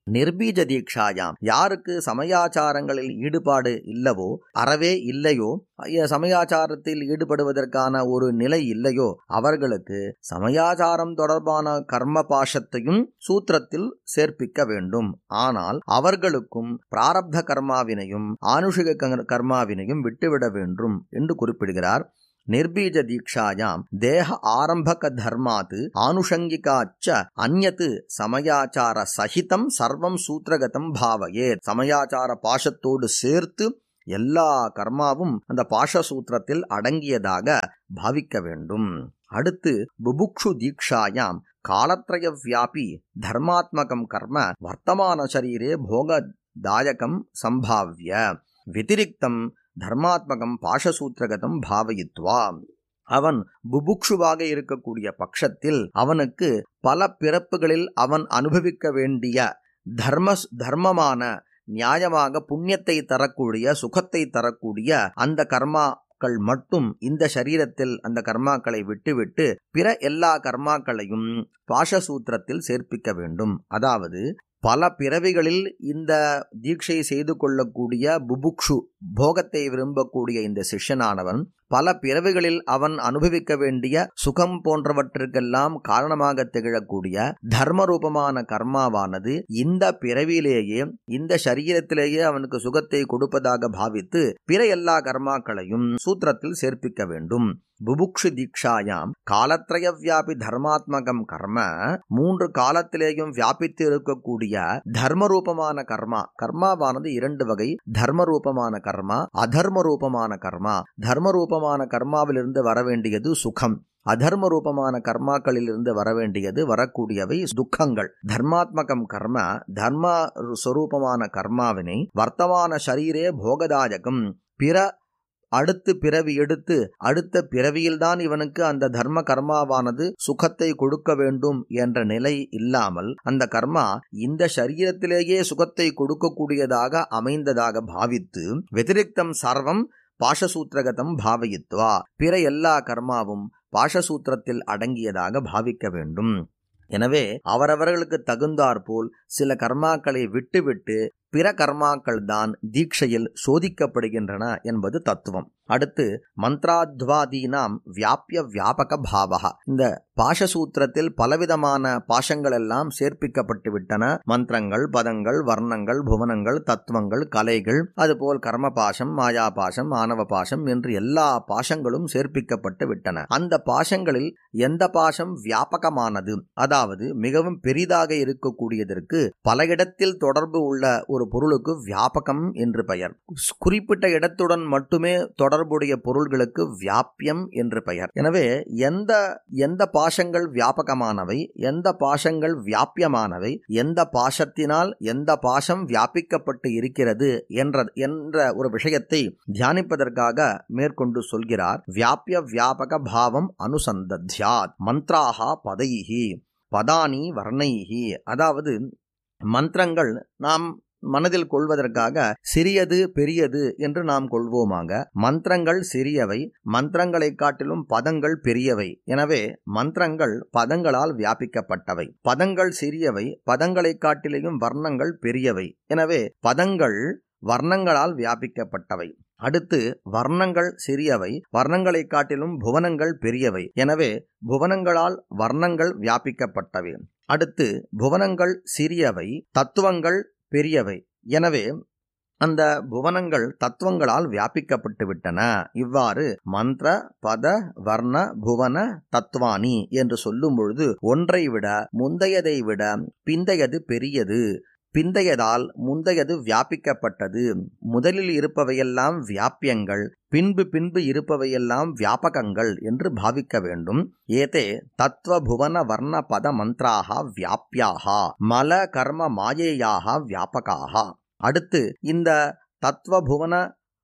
நிர்பீஜ தீட்சாயாம் யாருக்கு சமயாச்சாரங்களில் ஈடுபாடு இல்லவோ அறவே இல்லையோ ஐய, சமயாச்சாரத்தில் ஈடுபடுவதற்கான ஒரு நிலை இல்லையோ அவர்களுக்கு சமயாச்சாரம் தொடர்பான கர்ம பாஷத்தையும் சூத்திரத்தில் சேர்ப்பிக்க வேண்டும் ஆனால் அவர்களுக்கும் பிராரப்த கர்மாவினையும் ஆனுஷிக கர்- கர்மாவினையும் விட்டுவிட வேண்டும் என்று குறிப்பிடுகிறார் நிர்பீஜ தீட்சாயாம் தேக ஆரம்பக தர்மாத் ஆனுஷங்கிகாச்ச அந்நத் சமயாச்சார சகிதம் சர்வம் சூத்திரகதம் பாவையே சமயாச்சார பாஷத்தோடு சேர்த்து எல்லா கர்மாவும் அந்த பாஷ சூத்திரத்தில் அடங்கியதாக பாவிக்க வேண்டும் அடுத்து புபுக்ஷு தீக்ஷாயாம் காலத்ரய வியாபி தர்மாத்மகம் கர்ம வர்த்தமான சரீரே போகதாயகம் சம்பாவ்ய व्यतिरिक्तं தர்மாத்மகம் பாஷசூத்திரகதம் பாவயித்வா அவன் புபுக்ஷுவாக இருக்கக்கூடிய பட்சத்தில் அவனுக்கு பல பிறப்புகளில் அவன் அனுபவிக்க வேண்டிய தர்ம தர்மமான நியாயமாக புண்ணியத்தை தரக்கூடிய சுகத்தை தரக்கூடிய அந்த கர்மாக்கள் மட்டும் இந்த சரீரத்தில் அந்த கர்மாக்களை விட்டுவிட்டு பிற எல்லா கர்மாக்களையும் பாஷசூத்திரத்தில் சேர்ப்பிக்க வேண்டும் அதாவது பல பிறவிகளில் இந்த தீட்சை செய்து கொள்ளக்கூடிய புபுக்ஷு போகத்தை விரும்பக்கூடிய இந்த சிஷ்யனானவன் பல பிறவிகளில் அவன் அனுபவிக்க வேண்டிய சுகம் போன்றவற்றிற்கெல்லாம் காரணமாக திகழக்கூடிய தர்மரூபமான கர்மாவானது இந்த பிறவியிலேயே இந்த சரீரத்திலேயே அவனுக்கு சுகத்தை கொடுப்பதாக பாவித்து பிற எல்லா கர்மாக்களையும் சூத்திரத்தில் சேர்ப்பிக்க வேண்டும் புபுக்ஷு தீக்ஷாயாம் காலத்ரய வியாபி தர்மாத்மகம் கர்ம மூன்று காலத்திலேயும் வியாபித்து இருக்கக்கூடிய தர்மரூபமான கர்மா கர்மாவானது இரண்டு வகை தர்மரூபமான கர்மா அதர்ம ரூபமான கர்மா தர்மரூபமான கர்மாவிலிருந்து வர வேண்டியது சுகம் அதர்ம ரூபமான கர்மாக்களிலிருந்து வர வேண்டியது வரக்கூடியவை துக்கங்கள் தர்மாத்மகம் கர்ம தர்ம சொரூபமான கர்மாவினை வர்த்தமான சரீரே போகதாயகம் பிற அடுத்து பிறவி எடுத்து அடுத்த பிறவியில்தான் இவனுக்கு அந்த தர்ம கர்மாவானது சுகத்தை கொடுக்க வேண்டும் என்ற நிலை இல்லாமல் அந்த கர்மா இந்த சரீரத்திலேயே சுகத்தை கொடுக்கக்கூடியதாக அமைந்ததாக பாவித்து வெதிரிக்தம் சர்வம் பாஷசூத்திரகதம் பாவயித்வா பிற எல்லா கர்மாவும் பாஷசூத்திரத்தில் அடங்கியதாக பாவிக்க வேண்டும் எனவே அவரவர்களுக்கு தகுந்தாற்போல் சில கர்மாக்களை விட்டுவிட்டு பிற கர்மாக்கள் தான் தீட்சையில் சோதிக்கப்படுகின்றன என்பது தத்துவம் அடுத்து மந்த்ராத்வாதீனாம் வியாபிய வியாபக பாவகா இந்த பாஷசூத்திரத்தில் பலவிதமான பாஷங்கள் எல்லாம் சேர்ப்பிக்கப்பட்டு விட்டன மந்திரங்கள் பதங்கள் வர்ணங்கள் புவனங்கள் தத்துவங்கள் கலைகள் அதுபோல் கர்ம பாஷம் மாயா பாஷம் ஆணவ பாஷம் என்று எல்லா பாஷங்களும் சேர்ப்பிக்கப்பட்டு விட்டன அந்த பாஷங்களில் எந்த பாஷம் வியாபகமானது அதாவது மிகவும் பெரிதாக இருக்கக்கூடியதற்கு பல இடத்தில் தொடர்பு உள்ள ஒரு பொருளுக்கு வியாபகம் என்று பெயர் குறிப்பிட்ட இடத்துடன் மட்டுமே தொடர்புடைய பொருள்களுக்கு வியாபியம் என்று பெயர் எனவே எந்த எந்த பாஷங்கள் வியாபகமானவை எந்த பாஷங்கள் வியாபியமானவை எந்த பாஷத்தினால் எந்த பாஷம் வியாபிக்கப்பட்டு இருக்கிறது என்ற என்ற ஒரு விஷயத்தை தியானிப்பதற்காக மேற்கொண்டு சொல்கிறார் வியாபிய வியாபக பாவம் அனுசந்தத்யாத் மந்த்ராகா பதைஹி பதானி வர்ணைஹி அதாவது மந்திரங்கள் நாம் மனதில் கொள்வதற்காக சிறியது பெரியது என்று நாம் கொள்வோமாக மந்திரங்கள் சிறியவை மந்திரங்களை காட்டிலும் பதங்கள் பெரியவை எனவே மந்திரங்கள் பதங்களால் வியாபிக்கப்பட்டவை பதங்கள் சிறியவை பதங்களை காட்டிலேயும் வர்ணங்கள் பெரியவை எனவே பதங்கள் வர்ணங்களால் வியாபிக்கப்பட்டவை அடுத்து வர்ணங்கள் சிறியவை வர்ணங்களை காட்டிலும் புவனங்கள் பெரியவை எனவே புவனங்களால் வர்ணங்கள் வியாபிக்கப்பட்டவை அடுத்து புவனங்கள் சிறியவை தத்துவங்கள் பெரியவை எனவே அந்த புவனங்கள் தத்துவங்களால் வியாபிக்கப்பட்டு விட்டன இவ்வாறு மந்திர பத வர்ண புவன தத்துவானி என்று சொல்லும் பொழுது ஒன்றை விட முந்தையதை விட பிந்தையது பெரியது பிந்தையதால் முந்தையது வியாபிக்கப்பட்டது முதலில் இருப்பவையெல்லாம் வியாபியங்கள் பின்பு பின்பு இருப்பவையெல்லாம் வியாபகங்கள் என்று பாவிக்க வேண்டும் ஏதே தத்துவ புவன வர்ண பத மந்த்ராக வியாபியாக மல கர்ம மாயேயாக வியாபகாக அடுத்து இந்த தத்துவ புவன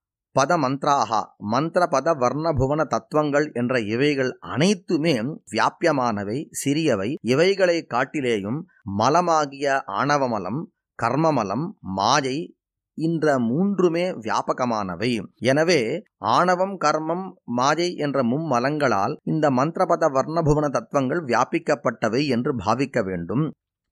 பத மந்த்ராக மந்திர பத வர்ண புவன தத்துவங்கள் என்ற இவைகள் அனைத்துமே வியாபியமானவை சிறியவை இவைகளை காட்டிலேயும் மலமாகிய ஆணவமலம் கர்மமலம் மாயை இந்த மூன்றுமே வியாபகமானவை எனவே ஆணவம் கர்மம் மாயை என்ற மும்மலங்களால் இந்த மந்திரபத வர்ணபுவன தத்துவங்கள் வியாபிக்கப்பட்டவை என்று பாவிக்க வேண்டும்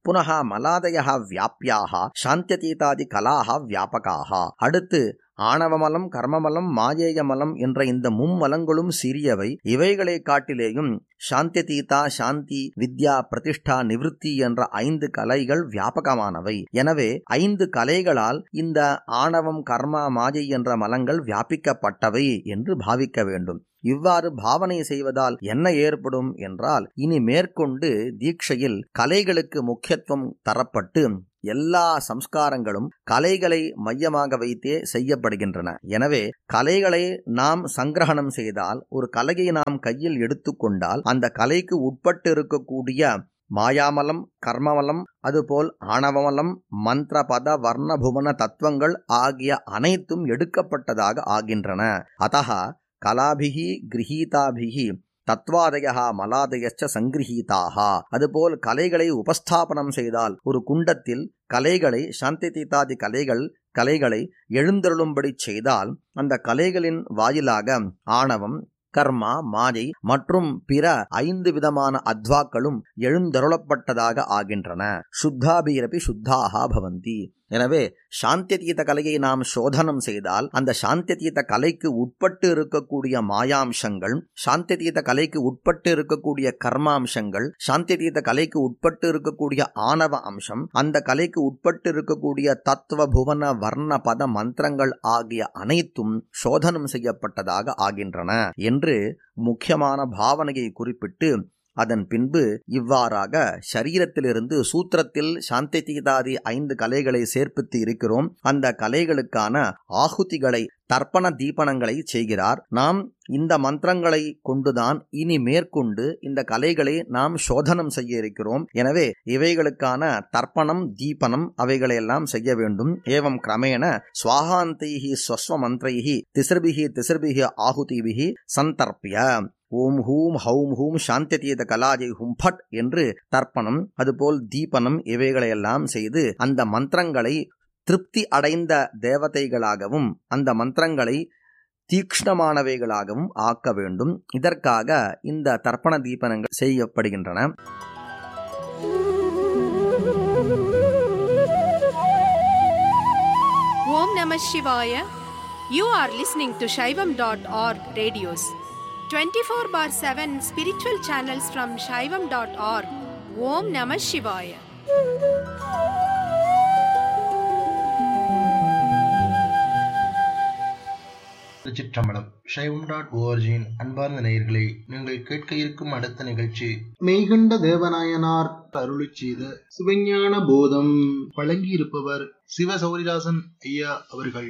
புனக மலாதய வியாபியாக சாந்தியதீதாதி கலாக வியாபகாக அடுத்து ஆணவமலம் கர்மமலம் மாயேயமலம் என்ற இந்த மும்மலங்களும் சிறியவை இவைகளை காட்டிலேயும் சாந்தியதீதா சாந்தி வித்யா பிரதிஷ்டா நிவிருத்தி என்ற ஐந்து கலைகள் வியாபகமானவை எனவே ஐந்து கலைகளால் இந்த ஆணவம் கர்மா மாயை என்ற மலங்கள் வியாபிக்கப்பட்டவை என்று பாவிக்க வேண்டும் இவ்வாறு பாவனை செய்வதால் என்ன ஏற்படும் என்றால் இனி மேற்கொண்டு தீட்சையில் கலைகளுக்கு முக்கியத்துவம் தரப்பட்டு எல்லா சம்ஸ்காரங்களும் கலைகளை மையமாக வைத்தே செய்யப்படுகின்றன எனவே கலைகளை நாம் சங்கிரகணம் செய்தால் ஒரு கலையை நாம் கையில் எடுத்துக்கொண்டால் அந்த கலைக்கு உட்பட்டு இருக்கக்கூடிய மாயாமலம் கர்மமலம் அதுபோல் ஆணவமலம் மந்திர பத வர்ணபுவன தத்துவங்கள் ஆகிய அனைத்தும் எடுக்கப்பட்டதாக ஆகின்றன அத்தக கலாபிகி கிரகீதாபிகி தத்வாதய மலாதயச்ச சங்கிரகீதாக அதுபோல் கலைகளை உபஸ்தாபனம் செய்தால் ஒரு குண்டத்தில் கலைகளை சாந்தி தீதாதி கலைகள் கலைகளை எழுந்தருளும்படி செய்தால் அந்த கலைகளின் வாயிலாக ஆணவம் கர்மா மாயை மற்றும் பிற ஐந்து விதமான அத்வாக்களும் எழுந்தருளப்பட்டதாக ஆகின்றன சுத்தாபிரபி சுத்தாக பவந்தி எனவே சாந்தியதீத கலையை நாம் சோதனம் செய்தால் அந்த சாந்தியதீத கலைக்கு உட்பட்டு இருக்கக்கூடிய மாயாம்சங்கள் சாந்தியதீத கலைக்கு உட்பட்டு இருக்கக்கூடிய கர்மாம்சங்கள் சாந்தியதீத கலைக்கு உட்பட்டு இருக்கக்கூடிய ஆணவ அம்சம் அந்த கலைக்கு உட்பட்டு இருக்கக்கூடிய தத்துவ புவன வர்ண பத மந்திரங்கள் ஆகிய அனைத்தும் சோதனம் செய்யப்பட்டதாக ஆகின்றன என்று முக்கியமான பாவனையை குறிப்பிட்டு அதன் பின்பு இவ்வாறாக சரீரத்திலிருந்து சூத்திரத்தில் சாந்தி தீதாதி ஐந்து கலைகளை சேர்ப்பித்து இருக்கிறோம் அந்த கலைகளுக்கான ஆகுதிகளை தர்ப்பண தீபனங்களை செய்கிறார் நாம் இந்த மந்திரங்களை கொண்டுதான் இனி மேற்கொண்டு இந்த கலைகளை நாம் சோதனம் செய்ய இருக்கிறோம் எனவே இவைகளுக்கான தர்ப்பணம் தீபனம் அவைகளையெல்லாம் செய்ய வேண்டும் ஏவம் கிரமேண சுவாகாந்தைஹி ஸ்வஸ்வ மந்திரைஹி திசிர்பிகி திசிர்பிகி ஆகுதிபிகி சந்தர்ப்பிய ஓம் ஹூம் ஹௌம் ஹூம் சாந்தியதீத கலாஜை ஹும் ஃபட் என்று தர்ப்பணம் அதுபோல் தீபனம் இவைகளையெல்லாம் செய்து அந்த மந்திரங்களை திருப்தி அடைந்த தேவதைகளாகவும் அந்த மந்திரங்களை தீக்ஷ்ணமானவைகளாகவும் ஆக்க வேண்டும் இதற்காக இந்த தர்ப்பண தீபனங்கள் செய்யப்படுகின்றன Om Namah Shivaya. You are listening to Shaivam.org radios. 24 bar 7 spiritual channels from Shaivam.org. Om Namah Shivaya. திருச்சிற்றம்பலம் சைவம் டாட் ஓஆர்ஜியின் அன்பார்ந்த நேயர்களை நீங்கள் கேட்க இருக்கும் அடுத்த நிகழ்ச்சி மெய்கண்ட தேவநாயனார் அருளி செய்த சிவஞான போதம் வழங்கியிருப்பவர் சிவ சௌரிதாசன் ஐயா அவர்கள்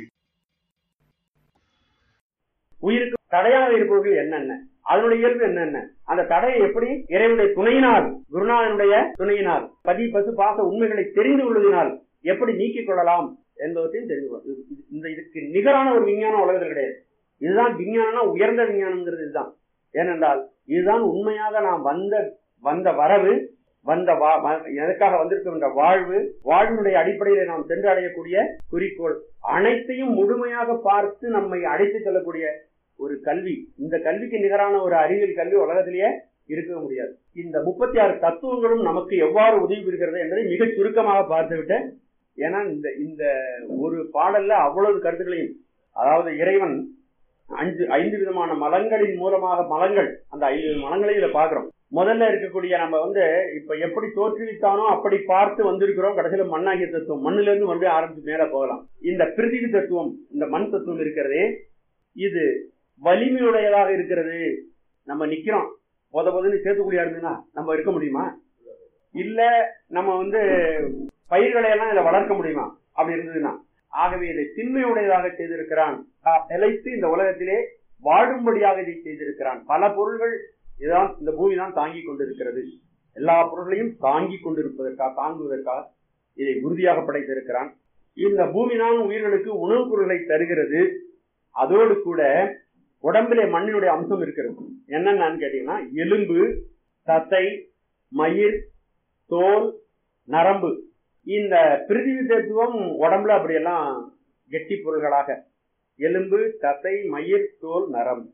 உயிருக்கு தடையாக இருப்பவர்கள் என்னென்ன அதனுடைய இயல்பு என்னென்ன அந்த தடையை எப்படி இறைவனுடைய துணையினால் குருநாதனுடைய துணையினால் பதி பசு பாச உண்மைகளை தெரிந்து கொள்வதனால் எப்படி நீக்கிக் கொள்ளலாம் என்பவற்றையும் தெரிந்து கொள்ள இது- இது- இந்த இதுக்கு நிகரான ஒரு விஞ்ஞானம் உலகத்தில் கிடையாது இதுதான் விஞ்ஞானம்னா உயர்ந்த விஞ்ஞானம்ங்கிறது இதுதான் ஏனென்றால் இதுதான் உண்மையாக நாம் வந்த வந்த வரவு வந்த வா- வ- எதற்காக வந்திருக்கின்ற வாழ்வு வாழ்வினுடைய அடிப்படையில் நாம் சென்று அடையக்கூடிய குறிக்கோள் அனைத்தையும் முழுமையாக பார்த்து நம்மை அழைத்து செல்லக்கூடிய ஒரு கல்வி இந்த கல்விக்கு நிகரான ஒரு அறிவியல் கல்வி உலகத்திலேயே இருக்க முடியாது இந்த முப்பத்தி ஆறு தத்துவங்களும் நமக்கு எவ்வாறு உதவி புரிகிறது என்பதை மிக சுருக்கமாக பார்த்துவிட்டு ஏன்னா இந்த இந்த ஒரு பாடல்ல அவ்வளவு கருத்துக்களையும் அதாவது இறைவன் அஞ்சு ஐந்து விதமான மலங்களின் மூலமாக மலங்கள் அந்த ஐந்து மலங்களையும் இதை பார்க்கிறோம் முதல்ல இருக்கக்கூடிய நம்ம வந்து இப்ப எப்படி தோற்றுவித்தானோ அப்படி பார்த்து வந்திருக்கிறோம் கடைசியில மண்ணாகிய தத்துவம் மண்ணுல இருந்து மறுபடியும் ஆரம்பிச்சு மேல போகலாம் இந்த பிரிதிவி தத்துவம் இந்த மண் தத்துவம் இருக்கிறதே இது வலிமையுடையதாக இருக்கிறது நம்ம நிக்கிறோம் போத போதுன்னு சேர்த்துக்குடியா இருந்ததுன்னா நம்ம இருக்க முடியுமா இல்ல நம்ம வந்து பயிர்களை எல்லாம் இதை வளர்க்க முடியுமா அப்படி இருந்ததுன்னா ஆகவே இதை திண்மையுடையதாக செய்திருக்கிறான் ஆஹ் நிலைத்து இந்த உலகத்திலே வாழும்படியாக இதை செய்திருக்கிறான் பல பொருள்கள் இதான் இந்த பூமி தான் தாங்கி கொண்டிருக்கிறது எல்லா பொருள்களையும் தாங்கி கொண்டிருப்பதற்காக தாங்குவதற்காக இதை உறுதியாக படைத்திருக்கிறான் இந்த பூமி தான் உயிர்களுக்கு உணவுப் பொருள்களை தருகிறது அதோடு கூட உடம்பிலே மண்ணினுடைய அம்சம் இருக்கிறது என்னென்னு கேட்டீங்கன்னா எலும்பு தசை மயிர் தோல் நரம்பு இந்த பிரிதிவி தத்துவம் உடம்புல அப்படியெல்லாம் கெட்டி பொருள்களாக எலும்பு தசை மயிர் தோல் நரம்பு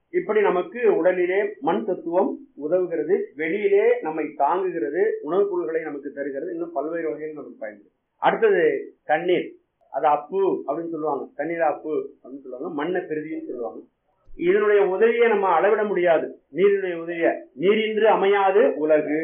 இப்படி நமக்கு உடலிலே மண் தத்துவம் உதவுகிறது வெளியிலே நம்மை தாங்குகிறது உணவுப் பொருள்களை நமக்கு தருகிறது இன்னும் பல்வேறு வகையில் நமக்கு பயன்படுது அடுத்தது தண்ணீர் அது அப்பு அப்படின்னு சொல்லுவாங்க தண்ணீர் அப்பு அப்படின்னு சொல்லுவாங்க மண்ணை பெருதின்னு சொல்லுவாங்க இதனுடைய உதவியை நம்ம அளவிட முடியாது நீரினுடைய உதவிய நீரின்றி அமையாது உலகு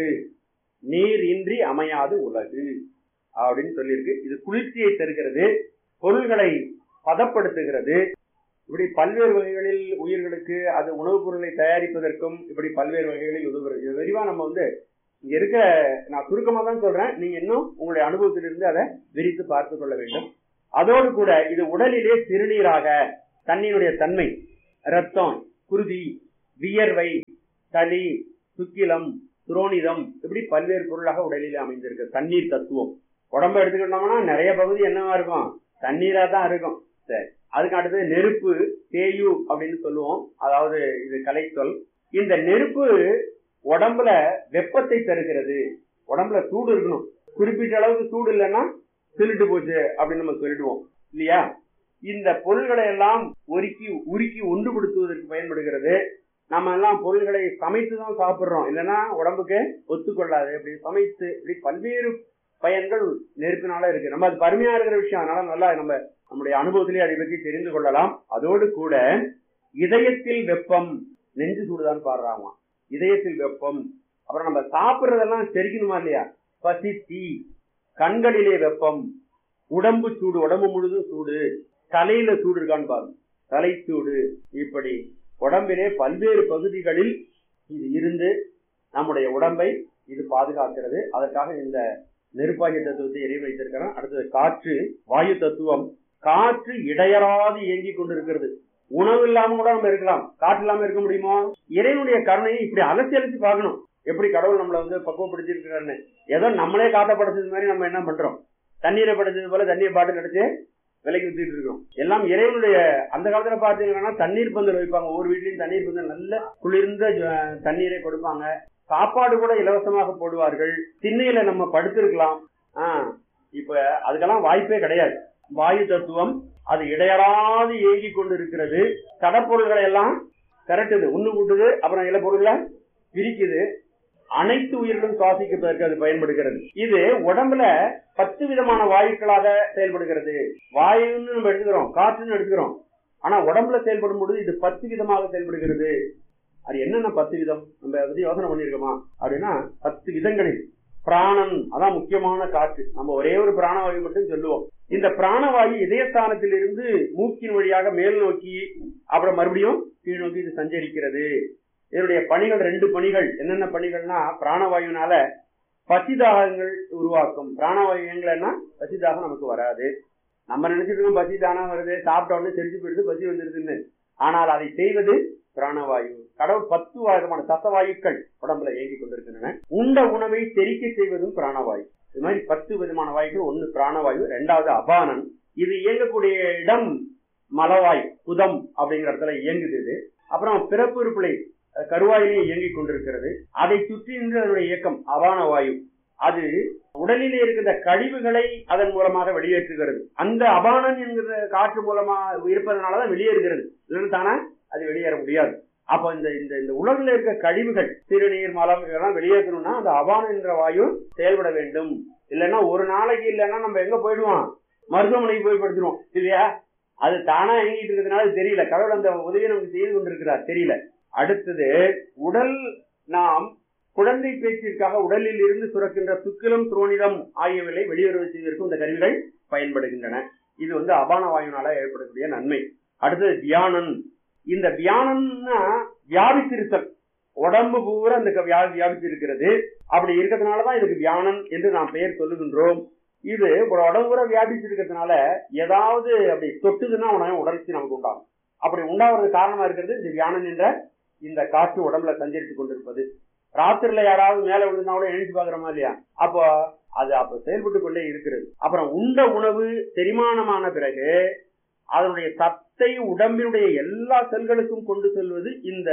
நீர் இன்றி அமையாது உலகு அப்படின்னு சொல்லியிருக்கு இது குளிர்ச்சியை தருகிறது பொருள்களை பதப்படுத்துகிறது இப்படி பல்வேறு வகைகளில் உயிர்களுக்கு அது உணவுப் பொருளை தயாரிப்பதற்கும் இப்படி பல்வேறு வகைகளில் உதவுகிறது இது விரிவா நம்ம வந்து இங்க இருக்க நான் சுருக்கமா தான் சொல்றேன் நீங்க இன்னும் உங்களுடைய அனுபவத்திலிருந்து அதை விரித்து பார்த்து கொள்ள வேண்டும் அதோடு கூட இது உடலிலே சிறுநீராக தண்ணீருடைய தன்மை ரத்தம் குருதி வியர்வை சளி சுக்கிலம் துரோணிதம் இப்படி பல்வேறு பொருளாக உடலிலே அமைந்திருக்கு தண்ணீர் தத்துவம் உடம்ப எடுத்துக்கிட்டோம்னா நிறைய பகுதி என்னவா இருக்கும் தண்ணீரா தான் இருக்கும் சரி அதுக்கு அடுத்தது நெருப்பு தேயு அப்படின்னு சொல்லுவோம் அதாவது இது கலைச்சொல் இந்த நெருப்பு உடம்புல வெப்பத்தை தருகிறது உடம்புல சூடு இருக்கணும் குறிப்பிட்ட அளவுக்கு சூடு இல்லைன்னா திருட்டு போச்சு அப்படின்னு நம்ம சொல்லிடுவோம் இல்லையா இந்த பொருள்களை எல்லாம் ஒருக்கி உருக்கி ஒன்றுபடுத்துவதற்கு பயன்படுகிறது நம்ம எல்லாம் பொருள்களை சமைத்து தான் சாப்பிடுறோம் இல்லைன்னா உடம்புக்கு ஒத்துக்கொள்ளாது அப்படி சமைத்து இப்படி பல்வேறு பயன்கள் நெருப்பினால இருக்கு நம்ம அது பருமையா இருக்கிற விஷயம் அதனால நல்லா நம்ம நம்முடைய அனுபவத்திலேயே அதை பற்றி தெரிந்து கொள்ளலாம் அதோடு கூட இதயத்தில் வெப்பம் நெஞ்சு சூடுதான் பாடுறாங்க இதயத்தில் வெப்பம் அப்புறம் நம்ம சாப்பிடுறதெல்லாம் செரிக்கணுமா இல்லையா பசி தீ கண்களிலே வெப்பம் உடம்பு சூடு உடம்பு முழுதும் சூடு தலையில சூடு இருக்கான்னு பாருங்க தலை சூடு இப்படி உடம்பிலே பல்வேறு பகுதிகளில் இது இருந்து நம்முடைய உடம்பை இது பாதுகாக்கிறது அதற்காக இந்த நெருப்பாகிய தத்துவத்தை எரிய வைத்திருக்கிறோம் அடுத்தது காற்று வாயு தத்துவம் காற்று இடையறாது இயங்கிக் கொண்டிருக்கிறது உணவு இல்லாம கூட நம்ம இருக்கலாம் காற்று இல்லாம இருக்க முடியுமா இறைவனுடைய கருணையை இப்படி அலசி அலசி பார்க்கணும் எப்படி கடவுள் நம்மளை வந்து பக்குவப்படுத்திருக்கிறாருன்னு ஏதோ நம்மளே காத்தப்படுத்தது மாதிரி நம்ம என்ன பண்றோம் தண்ணீரை படைச்சது போல தண்ணியை பாட்டில் அடிச்சு விலைக்கு வித்துட்டு இருக்கோம் எல்லாம் இறைவனுடைய அந்த காலத்துல பாத்தீங்கன்னா தண்ணீர் பந்தல் வைப்பாங்க ஒவ்வொரு வீட்லயும் தண்ணீர் பந்தல் நல்ல குளிர்ந்த ஜ- தண்ணீரை கொடுப்பாங்க சாப்பாடு கூட இலவசமாக போடுவார்கள் திண்ணையில நம்ம படுத்திருக்கலாம் ஆஹ் இப்ப அதுக்கெல்லாம் வாய்ப்பே கிடையாது வாயு தத்துவம் அது இடையறாது இயங்கி கொண்டு இருக்கிறது கடப்பொருள்களை எல்லாம் கரட்டுது உண்ணு கூட்டுது அப்புறம் இல பொருள்களை பிரிக்குது அனைத்து உயிர்களும் சுவாசிப்பதற்கு அது பயன்படுகிறது இது உடம்புல பத்து விதமான வாயுக்களாக செயல்படுகிறது வாயுன்னு நம்ம எடுத்துக்கிறோம் காற்றுன்னு எடுத்துக்கிறோம் ஆனா உடம்புல செயல்படும் பொழுது இது பத்து விதமாக செயல்படுகிறது அது என்னென்ன பத்து விதம் நம்ம அதை பத்தி யோசனை பண்ணிருக்கோமா அப்படின்னா பத்து விதங்களில் பிராணன் அதான் முக்கியமான காற்று நம்ம ஒரே ஒரு பிராணவாயு மட்டும் சொல்லுவோம் இந்த பிராணவாயு இதயஸ்தானத்தில் இருந்து மூக்கின் வழியாக மேல் நோக்கி அப்புறம் மறுபடியும் கீழ் நோக்கி இது சஞ்சரிக்கிறது இதனுடைய பணிகள் ரெண்டு பணிகள் என்னென்ன பணிகள்னா பிராணவாயுனால பசிதாகங்கள் உருவாக்கும் பிராணவாயு இயங்கலைன்னா பசிதாகம் நமக்கு வராது நம்ம நினைச்சிட்டு இருக்கோம் பசி தானா வருது சாப்பிட்ட உடனே தெரிஞ்சு போயிடுது பசி வந்துருதுன்னு ஆனால் அதை செய்வது பிராணவாயு கடவுள் பத்து விதமான தசவாயுக்கள் உடம்புல இயங்கிக் கொண்டிருக்கின்றன உண்ட உணவை செரிக்க செய்வதும் பிராணவாயு இது மாதிரி பத்து விதமான வாயுக்கள் ஒன்னு பிராணவாயு ரெண்டாவது அபானன் இது இயங்கக்கூடிய இடம் மலவாய் புதம் அப்படிங்கிற இடத்துல இயங்குது இது அப்புறம் பிறப்பு உறுப்புலை அஹ், கருவாயிலே இயங்கிக் கொண்டிருக்கிறது அதை சுற்றி நின்று அதனுடைய இயக்கம் அபான வாயு அது உடலிலே இருக்கின்ற கழிவுகளை அதன் மூலமாக வெளியேற்றுகிறது அந்த அபானன் என்கிற காற்று மூலமா இருப்பதனாலதான் வெளியேறுகிறது இல்லைன்னு தானே அது வெளியேற முடியாது அப்ப இந்த இந்த இந்த உலகில் இருக்க கழிவுகள் சிறுநீர் மலம் இதெல்லாம் வெளியேற்றணும்னா அந்த அபானம் என்ற வாயு செயல்பட வேண்டும் இல்லைன்னா ஒரு நாளைக்கு இல்லைன்னா நம்ம எங்க போயிடுவோம் மருத்துவமனைக்கு போய் படுத்துருவோம் இல்லையா அது தானா இயங்கிட்டு இருக்கிறதுனால அது தெரியல கடவுள் அந்த உதவியை நமக்கு செய்து கொண்டிருக்கிறார் தெரியல அடுத்தது உடல் நாம் குழந்தை பேச்சிற்காக உடலில் இருந்து சுரக்கின்ற சுக்கிலம் துரோணிதம் ஆகியவைகளை வெளியுறவு செய்வதற்கு இந்த கருவிகள் பயன்படுகின்றன இது வந்து அபான வாயுனால ஏற்படக்கூடிய நன்மை அடுத்தது தியானன் இந்த தியானம்னா வியாபித்திருத்தல் உடம்பு பூரா இந்த க- வியா- வியாபித்திருக்கிறது அப்படி இருக்கிறதுனாலதான் இதுக்கு தியானன் என்று நாம் பெயர் சொல்லுகின்றோம் இது ஒரு உடம்பு பூரா வியாபிச்சிருக்கிறதுனால ஏதாவது அப்படி தொட்டுதுன்னா உடனே உடற்சி நமக்கு உண்டாகும் அப்படி உண்டாவதுக்கு காரணமா இருக்கிறது இந்த தியானன் என்ற இந்த காற்று உடம்புல சஞ்சரித்துக் கொண்டிருப்பது ராத்திரில யாராவது மேல விழுந்தா கூட எழுந்து பாக்குறோமா இல்லையா அப்போ அது அப்ப செயல்பட்டு கொண்டே இருக்கிறது அப்புறம் உண்ட உணவு செரிமானமான பிறகு அதனுடைய சத்தை உடம்பினுடைய எல்லா செல்களுக்கும் கொண்டு செல்வது இந்த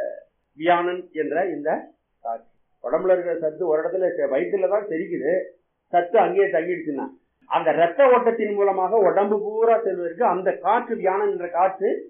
வியானன் என்ற இந்த காற்று உடம்புல இருக்கிற சத்து ஒரு இடத்துல செ- வயித்துல தான் செரிக்குது சத்து அங்கேயே தங்கிடுச்சுன்னா அந்த இரத்த ஓட்டத்தின் மூலமாக உடம்பு பூரா செல்வதற்கு அந்த காற்று வியானன் என்ற காற்று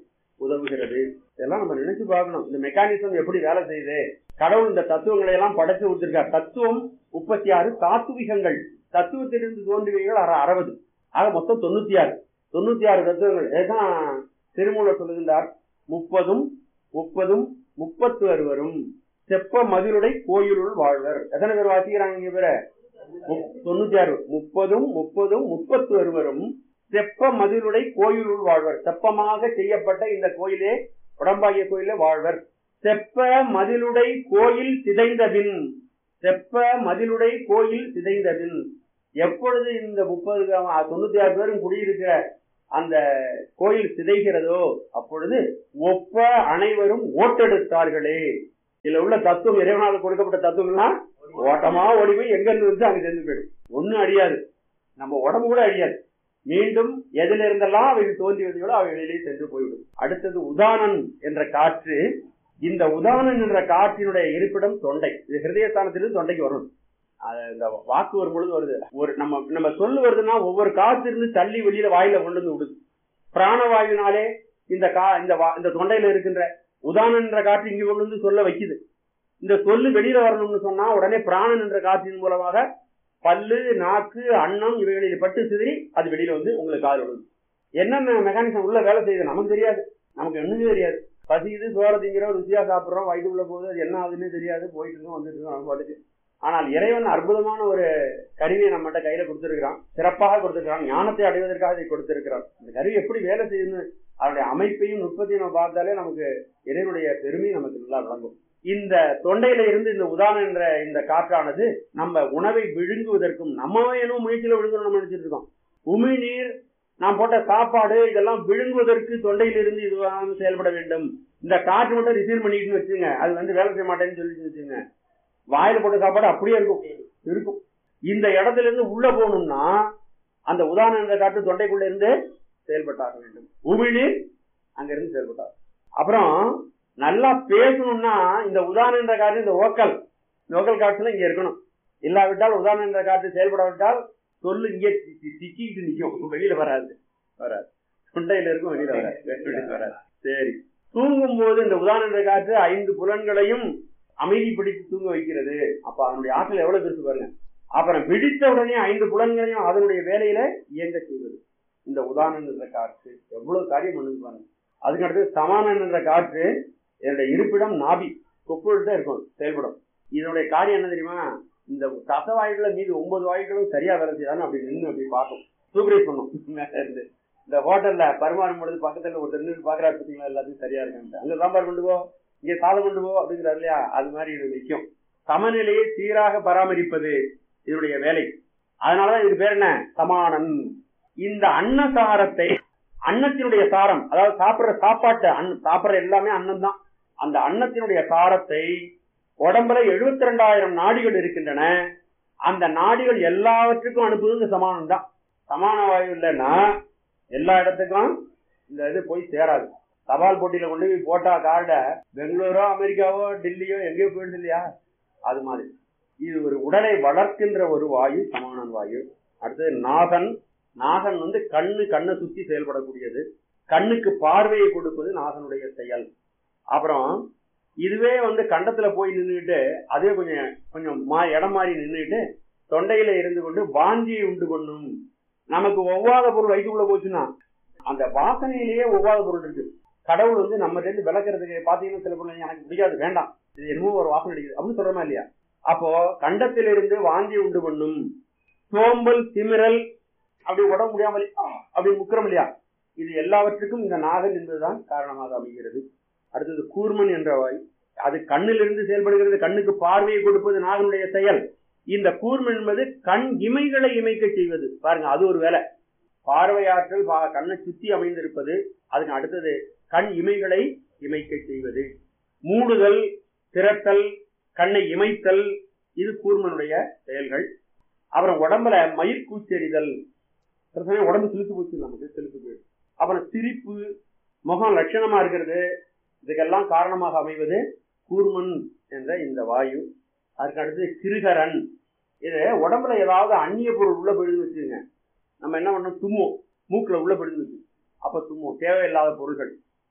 உதவுகிறது இதெல்லாம் நம்ம நினைச்சு பார்க்கணும் இந்த மெக்கானிசம் எப்படி வேலை செய்யுது கடவுள் இந்த தத்துவங்களை எல்லாம் படைச்சு கொடுத்திருக்கார் தத்துவம் முப்பத்தி ஆறு தாத்துவிகங்கள் தத்துவத்திலிருந்து தோன்றியவைகள் அற- அறுபது ஆக மொத்தம் தொண்ணூத்தி ஆறு தொண்ணூத்தி ஆறு தத்துவங்கள் இதுதான் திருமூலர் சொல்லுகின்றார் முப்பதும் முப்பதும் முப்பத்து அறுவரும் செப்ப மதிலுடை கோயிலுள் வாழ்வர் எத்தனை பேர் வாசிக்கிறாங்க இங்க பேர மு- தொண்ணூத்தி ஆறு முப்பதும் முப்பதும் முப்பத்து அறுவரும் செப்ப மதிலுடை கோயிலுள் வாழ்வர் செப்பமாக செய்யப்பட்ட இந்த கோயிலே உடம்பாகிய கோயிலே வாழ்வர் செப்ப மதிலுடை கோயில் சிதைந்தபின் செப்ப மதிலுடை கோயில் சிதைந்தபின் எப்பொழுது இந்த முப்பது தொண்ணூத்தி ஆறு பேரும் குடியிருக்கிற அந்த கோயில் சிதைகிறதோ அப்பொழுது ஒப்ப அனைவரும் ஓட்டெடுத்தார்களே இதுல உள்ள தத்துவம் இறைவனால் கொடுக்கப்பட்ட தத்துவம்லாம் ஓட்டமா ஓடி போய் எங்க இருந்து வந்து அங்க சேர்ந்து போயிடும் ஒண்ணும் அழியாது நம்ம உடம்பு கூட அழியாது மீண்டும் எதில இருந்தெல்லாம் அவைகள் தோன்றியதையோடு அவை வெளியிலே சென்று போய்விடும் அடுத்தது உதானன் என்ற காற்று இந்த உதானன் என்ற காற்றினுடைய இருப்பிடம் தொண்டை இது ஹிருதயஸ்தானத்திலிருந்து தொண்டைக்கு வரும் அது இந்த வாக்கு வரும் பொழுது வருது ஒரு நம்ம நம்ம சொல்லு வருதுன்னா ஒவ்வொரு காத்து இருந்து தள்ளி வெளியில வாயில கொண்டு வந்து விடுது பிராணவாயுனாலே இந்த கா இந்த வா- இந்த தொண்டையில இருக்கின்ற உதானன் என்ற காற்று இங்க கொண்டு வந்து சொல்ல வைக்குது இந்த சொல்லு வெளியில வரணும்னு சொன்னா உடனே பிராணன் என்ற காற்றின் மூலமாக பல்லு நாக்கு அன்னம் இவைகளில் பட்டு சிதறி அது வெளியில வந்து உங்களுக்கு காது விடுது என்னென்ன மெக்கானிசம் உள்ள வேலை செய்யுது நமக்கு தெரியாது நமக்கு ஒண்ணுமே தெரியாது பசிக்குது சோற திங்கிறோம் ருசியா சாப்பிடுறோம் வயிற்றுக்குள்ள போகுது அது என்ன ஆகுதுன்னு தெரியாது போயிட்டு இருக்கோம் வந்துட்டு இருக்கோம் நம்ம பாட்டுக்கு ஆனால் இறைவன் அற்புதமான ஒரு கருவியை நம்மகிட்ட கையில கொடுத்திருக்கிறான் சிறப்பாக கொடுத்திருக்கிறான் ஞானத்தை அடைவதற்காக இதை கொடுத்திருக்கிறான் இந்த கருவி எப்படி வேலை செய்யுதுன்னு அதனுடைய அமைப்பையும் நுட்பத்தையும் நம்ம பார்த்தாலே நமக்கு இறைவனுடைய பெருமை நமக்கு நல்லா விளங்கும் இந்த தொண்டையில இருந்து இந்த உதாரணம் என்ற இந்த காற்றானது நம்ம உணவை விழுங்குவதற்கும் நம்ம என்ன முயற்சியில விழுங்கணும் நம்ம நினைச்சிட்டு இருக்கோம் உமிழ்நீர் நாம் போட்ட சாப்பாடு இதெல்லாம் விழுங்குவதற்கு தொண்டையிலிருந்து இது செயல்பட வேண்டும் இந்த காற்று மட்டும் ரிசீவ் பண்ணிட்டு வச்சுங்க அது வந்து வேலை செய்ய மாட்டேன்னு சொல்லி வச்சுங்க வாயில போட்ட சாப்பாடு அப்படியே இருக்கும் இருக்கும் இந்த இடத்துல இருந்து உள்ள போகணும்னா அந்த உதாரணம் என்ற காற்று தொண்டைக்குள்ள இருந்து செயல்பட்டாக வேண்டும் உமிழ்நீர் அங்க இருந்து செயல்பட்டார் அப்புறம் நல்லா பேசணும்னா இந்த உதாரணம் என்ற காற்று இந்த ஓக்கல் இந்த ஓக்கல் காற்றுல இங்க இருக்கணும் இல்லாவிட்டால் உதாரணம் என்ற காற்று செயல்படாவிட்டால் சொல்லு இங்கே தி- தி- திக்கிட்டு நிக்கும் வெளியில வராது வராது தொண்டையில இருக்கும் வெளியில வராது வெளியில வராது சரி தூங்கும் போது இந்த உதாரணம் என்ற காற்று ஐந்து புலன்களையும் அமைதிப்படுத்தி தூங்க வைக்கிறது அப்ப அதனுடைய ஆற்றல் எவ்வளவு பெருசு பாருங்க அப்புறம் விழித்த உடனே ஐந்து புலன்களையும் அதனுடைய வேலையில இயங்க செய்வது இந்த உதாரணம் என்ற காற்று எவ்வளவு காரியம் பண்ணுது பாருங்க அதுக்கு அடுத்து சமானன் என்ற காற்று என்னுடைய இருப்பிடம் நாபி கொப்புள் தான் இருக்கும் செயல்படும் இதனுடைய காரியம் என்ன தெரியுமா இந்த தச வாயுகள மீது ஒன்பது வாயுகளும் சரியா வேலை செய்யறான்னு அப்படி நின்று அப்படி பார்க்கும் சூப்பரைஸ் பண்ணும் மேல இருந்து இந்த ஹோட்டல்ல பரிமாறும் பொழுது பக்கத்துல ஒருத்தர் நின்று பாக்குறாரு பார்த்தீங்களா எல்லாத்தையும் சரியா இருக்கான்ட்டு அங்க சாம்பார் கொண்டு போ இங்க சாதம் கொண்டு போ அப்படிங்கிறாரு இல்லையா அது மாதிரி இது நிற்கும் சமநிலையை சீராக பராமரிப்பது இதனுடைய வேலை அதனாலதான் இதுக்கு பேர் என்ன சமானன் இந்த அன்னசாரத்தை அன்னத்தினுடைய சாரம் அதாவது சாப்பிடுற சாப்பாட்டு அன்ன சாப்பிடுற எல்லாமே அன்னம் தான் அந்த அன்னத்தினுடைய சாரத்தை உடம்புல எழுபத்தி ரெண்டாயிரம் நாடிகள் இருக்கின்றன அந்த நாடிகள் எல்லாவற்றுக்கும் அனுப்புவது இந்த சமானம் தான் சமான வாயு இல்லைன்னா எல்லா இடத்துக்கும் இந்த இது போய் சேராது தபால் போட்டியில கொண்டு போய் போட்டா கார்டை பெங்களூரோ அமெரிக்காவோ டெல்லியோ எங்கேயோ போயிடுது இல்லையா அது மாதிரி இது ஒரு உடலை வளர்க்கின்ற ஒரு வாயு சமானன் வாயு அடுத்தது நாகன் நாகன் வந்து கண்ணு கண்ணை சுத்தி செயல்படக்கூடியது கண்ணுக்கு பார்வையை கொடுப்பது நாகனுடைய செயல் அப்புறம் இதுவே வந்து கண்டத்துல போய் நின்றுட்டு அதே கொஞ்சம் கொஞ்சம் மா இடம் மாறி நின்றுட்டு தொண்டையில இருந்து கொண்டு வாந்தியை உண்டு பண்ணும் நமக்கு ஒவ்வாத பொருள் வயிற்றுக்குள்ள போச்சுன்னா அந்த வாசனையிலேயே ஒவ்வாத பொருள் இருக்கு கடவுள் வந்து நம்ம இருந்து விளக்குறதுக்கு பாத்தீங்கன்னா சில பொருள் எனக்கு பிடிக்காது வேண்டாம் இது என்னமோ ஒரு வாசனை அடிக்குது அப்படின்னு சொல்றோமா இல்லையா அப்போ கண்டத்திலிருந்து வாந்தி உண்டு பண்ணும் சோம்பல் திமிரல் அப்படி உடம்பு முடியாமல் அப்படி முக்கிறோம் இல்லையா இது எல்லாவற்றுக்கும் இந்த நாகன் என்பதுதான் காரணமாக அமைகிறது அடுத்தது கூர்மன் என்ற வாய் அது கண்ணிலிருந்து செயல்படுகிறது கண்ணுக்கு பார்வையை கொடுப்பது நாகனுடைய செயல் இந்த கூர்மன் என்பது கண் இமைகளை இமைக்க செய்வது பாருங்க அது ஒரு வேலை பார்வையாற்றல் பா- கண்ணை சுத்தி அமைந்திருப்பது அதுக்கு அடுத்தது கண் இமைகளை இமைக்க செய்வது மூடுதல் திரட்டல் கண்ணை இமைத்தல் இது கூர்மனுடைய செயல்கள் அப்புறம் உடம்புல மயிர் கூச்செறிதல் சில சமயம் உடம்பு சிலுத்து போச்சு நமக்கு சிலுத்து போயிடும் அப்புறம் சிரிப்பு முகம் லட்சணமா இருக்கிறது இதுக்கெல்லாம் காரணமாக அமைவது கூர்மன் என்ற இந்த வாயு அதுக்கு அடுத்து கிருகரன் இது உடம்புல ஏதாவது அந்நிய பொருள் உள்ள போயிடுதுன்னு வச்சுக்கோங்க நம்ம என்ன பண்ணோம் தும்மும் மூக்குல உள்ள போயிடுதுன்னு வச்சு அப்ப தும்மும் தேவையில்லாத பொருள்கள்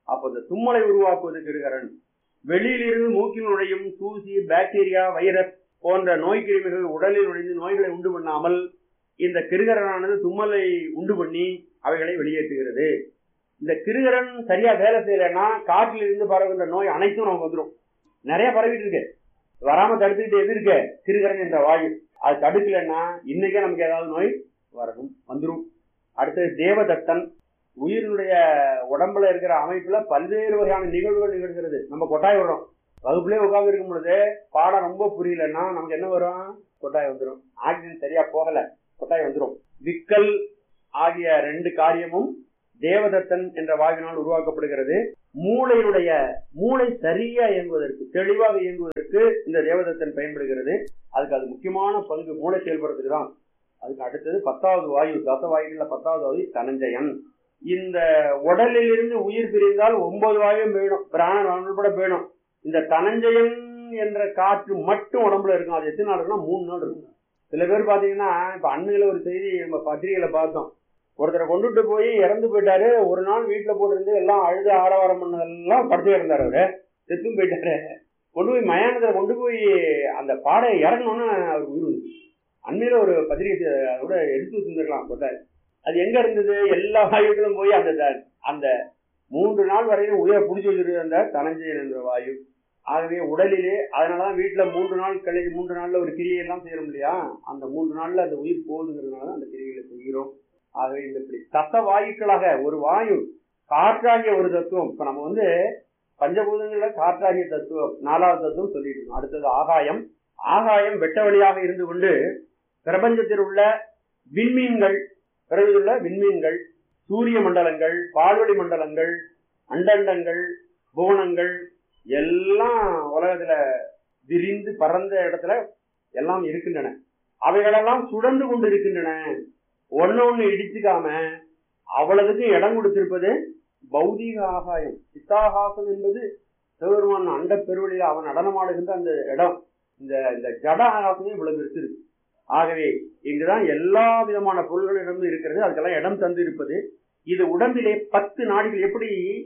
அப்போ இந்த தும்மலை உருவாக்குவது கிருகரன் வெளியிலிருந்து மூக்கில் நுழையும் தூசி பாக்டீரியா வைரஸ் போன்ற நோய் கிருமிகள் உடலில் நுழைந்து நோய்களை உண்டு பண்ணாமல் இந்த கிருகரனானது தும்மலை உண்டு பண்ணி அவைகளை வெளியேற்றுகிறது இந்த கிருகரன் சரியா வேலை செய்யலைன்னா காற்றில் இருந்து பரவுகின்ற நோய் அனைத்தும் நமக்கு வந்துடும் நிறைய பரவிட்டு இருக்கு வராம தடுத்துக்கிட்டு எது இருக்க கிருகரன் என்ற வாயு அது தடுக்கலைன்னா இன்னைக்கே நமக்கு ஏதாவது நோய் வரணும் வந்துடும் அடுத்தது தேவதத்தன் உயிரினுடைய உடம்புல இருக்கிற அமைப்புல பல்வேறு வகையான நிகழ்வுகள் நிகழ்கிறது நம்ம கொட்டாய் விடுறோம் வகுப்புலயே உட்கார்ந்து இருக்கும் பொழுது பாடம் ரொம்ப புரியலன்னா நமக்கு என்ன வரும் கொட்டாய் வந்துடும் ஆக்சிஜன் சரியா போகல கொட்டாய் வந்துடும் விக்கல் ஆகிய ரெண்டு காரியமும் தேவதத்தன் என்ற வாயுவினால் உருவாக்கப்படுகிறது மூளையுடைய மூளை சரியா இயங்குவதற்கு தெளிவாக இயங்குவதற்கு இந்த தேவதத்தன் பயன்படுகிறது அதுக்கு அது முக்கியமான பங்கு மூளை செயல்படுறதுக்கு தான் அதுக்கு அடுத்தது பத்தாவது வாயு தச வாயுகள்ல பத்தாவது வாயு தனஞ்சயன் இந்த உடலில் இருந்து உயிர் பிரிந்தால் ஒன்பது வாயும் போயிடும் பிராணன் உட்பட போயிடும் இந்த தனஞ்சயன் என்ற காற்று மட்டும் உடம்புல இருக்கும் அது எத்தனை நாள் இருக்குன்னா மூணு நாள் இருக்கும் சில பேர் பாத்தீங்கன்னா இப்ப அண்மையில ஒரு செய்தி நம்ம பத்திரிகையில பார்த்தோம் ஒருத்தரை கொண்டுட்டு போய் இறந்து போயிட்டாரு ஒரு நாள் வீட்டுல போட்டிருந்து எல்லாம் அழுது ஆரவாரம் பண்ணதெல்லாம் படுத்து இருந்தாரு அவரு செத்தும் போயிட்டாரு கொண்டு போய் மயானத்துல கொண்டு போய் அந்த பாடை இறங்கணும்னு அவர் உயிர் வந்துச்சு. அண்மையில ஒரு பத்திரிகை அதோட எடுத்து வச்சிருந்துருக்கலாம் கொட்டாரு அது எங்க இருந்தது எல்லா வாயுக்களும் போய் அந்த த- அந்த மூன்று நாள் வரையிலும் உயிரை பிடிச்சி வச்சிருந்த அந்த தனஞ்சயன் என்ற வாயு ஆகவே உடலிலே அதனாலதான் வீட்டுல மூன்று நாள் கழிச்சு மூன்று நாள்ல ஒரு கிரியை எல்லாம் செய்யறோம் இல்லையா அந்த மூன்று நாள்ல அந்த உயிர் போகுதுங்கிறதுனால தான் அந்த கிரியைகளை செய்கிறோம் ஆகவே இந்த இப்படி தச வாயுக்களாக ஒரு வாயு காற்றாகிய ஒரு தத்துவம் இப்ப நம்ம வந்து பஞ்சபூதங்கள்ல காற்றாகிய தத்துவம் நாலாவது தத்துவம் சொல்லிட்டு இருக்கோம் அடுத்தது ஆகாயம் ஆகாயம் வெட்ட வழியாக இருந்து கொண்டு பிரபஞ்சத்தில் உள்ள விண்மீன்கள் பிறகு உள்ள விண்மீன்கள் சூரிய மண்டலங்கள் பால்வெளி மண்டலங்கள் அண்டண்டங்கள் புவனங்கள் எல்லாம் உலகத்துல விரிந்து பறந்த இடத்துல எல்லாம் இருக்கின்றன அவைகளெல்லாம் சுழன்று கொண்டு இருக்கின்றன ஒண்ணு ஒண்ணு இடிச்சுக்காம அவ்வளவுக்கு இடம் கொடுத்திருப்பது பௌதீக ஆகாயம் சித்தாகாசம் என்பது சிவபெருமான் அண்ட பெருவெளியில் அவன் நடனமாடுகின்ற அந்த இடம் இந்த இந்த ஜட ஆகாசமே இவ்வளவு இருக்கு ஆகவே இங்குதான் எல்லா விதமான பொருள்களிடமும் இருக்கிறது அதுக்கெல்லாம் இடம் தந்து இருப்பது இது உடம்பிலே பத்து நாடிகள் எப்படி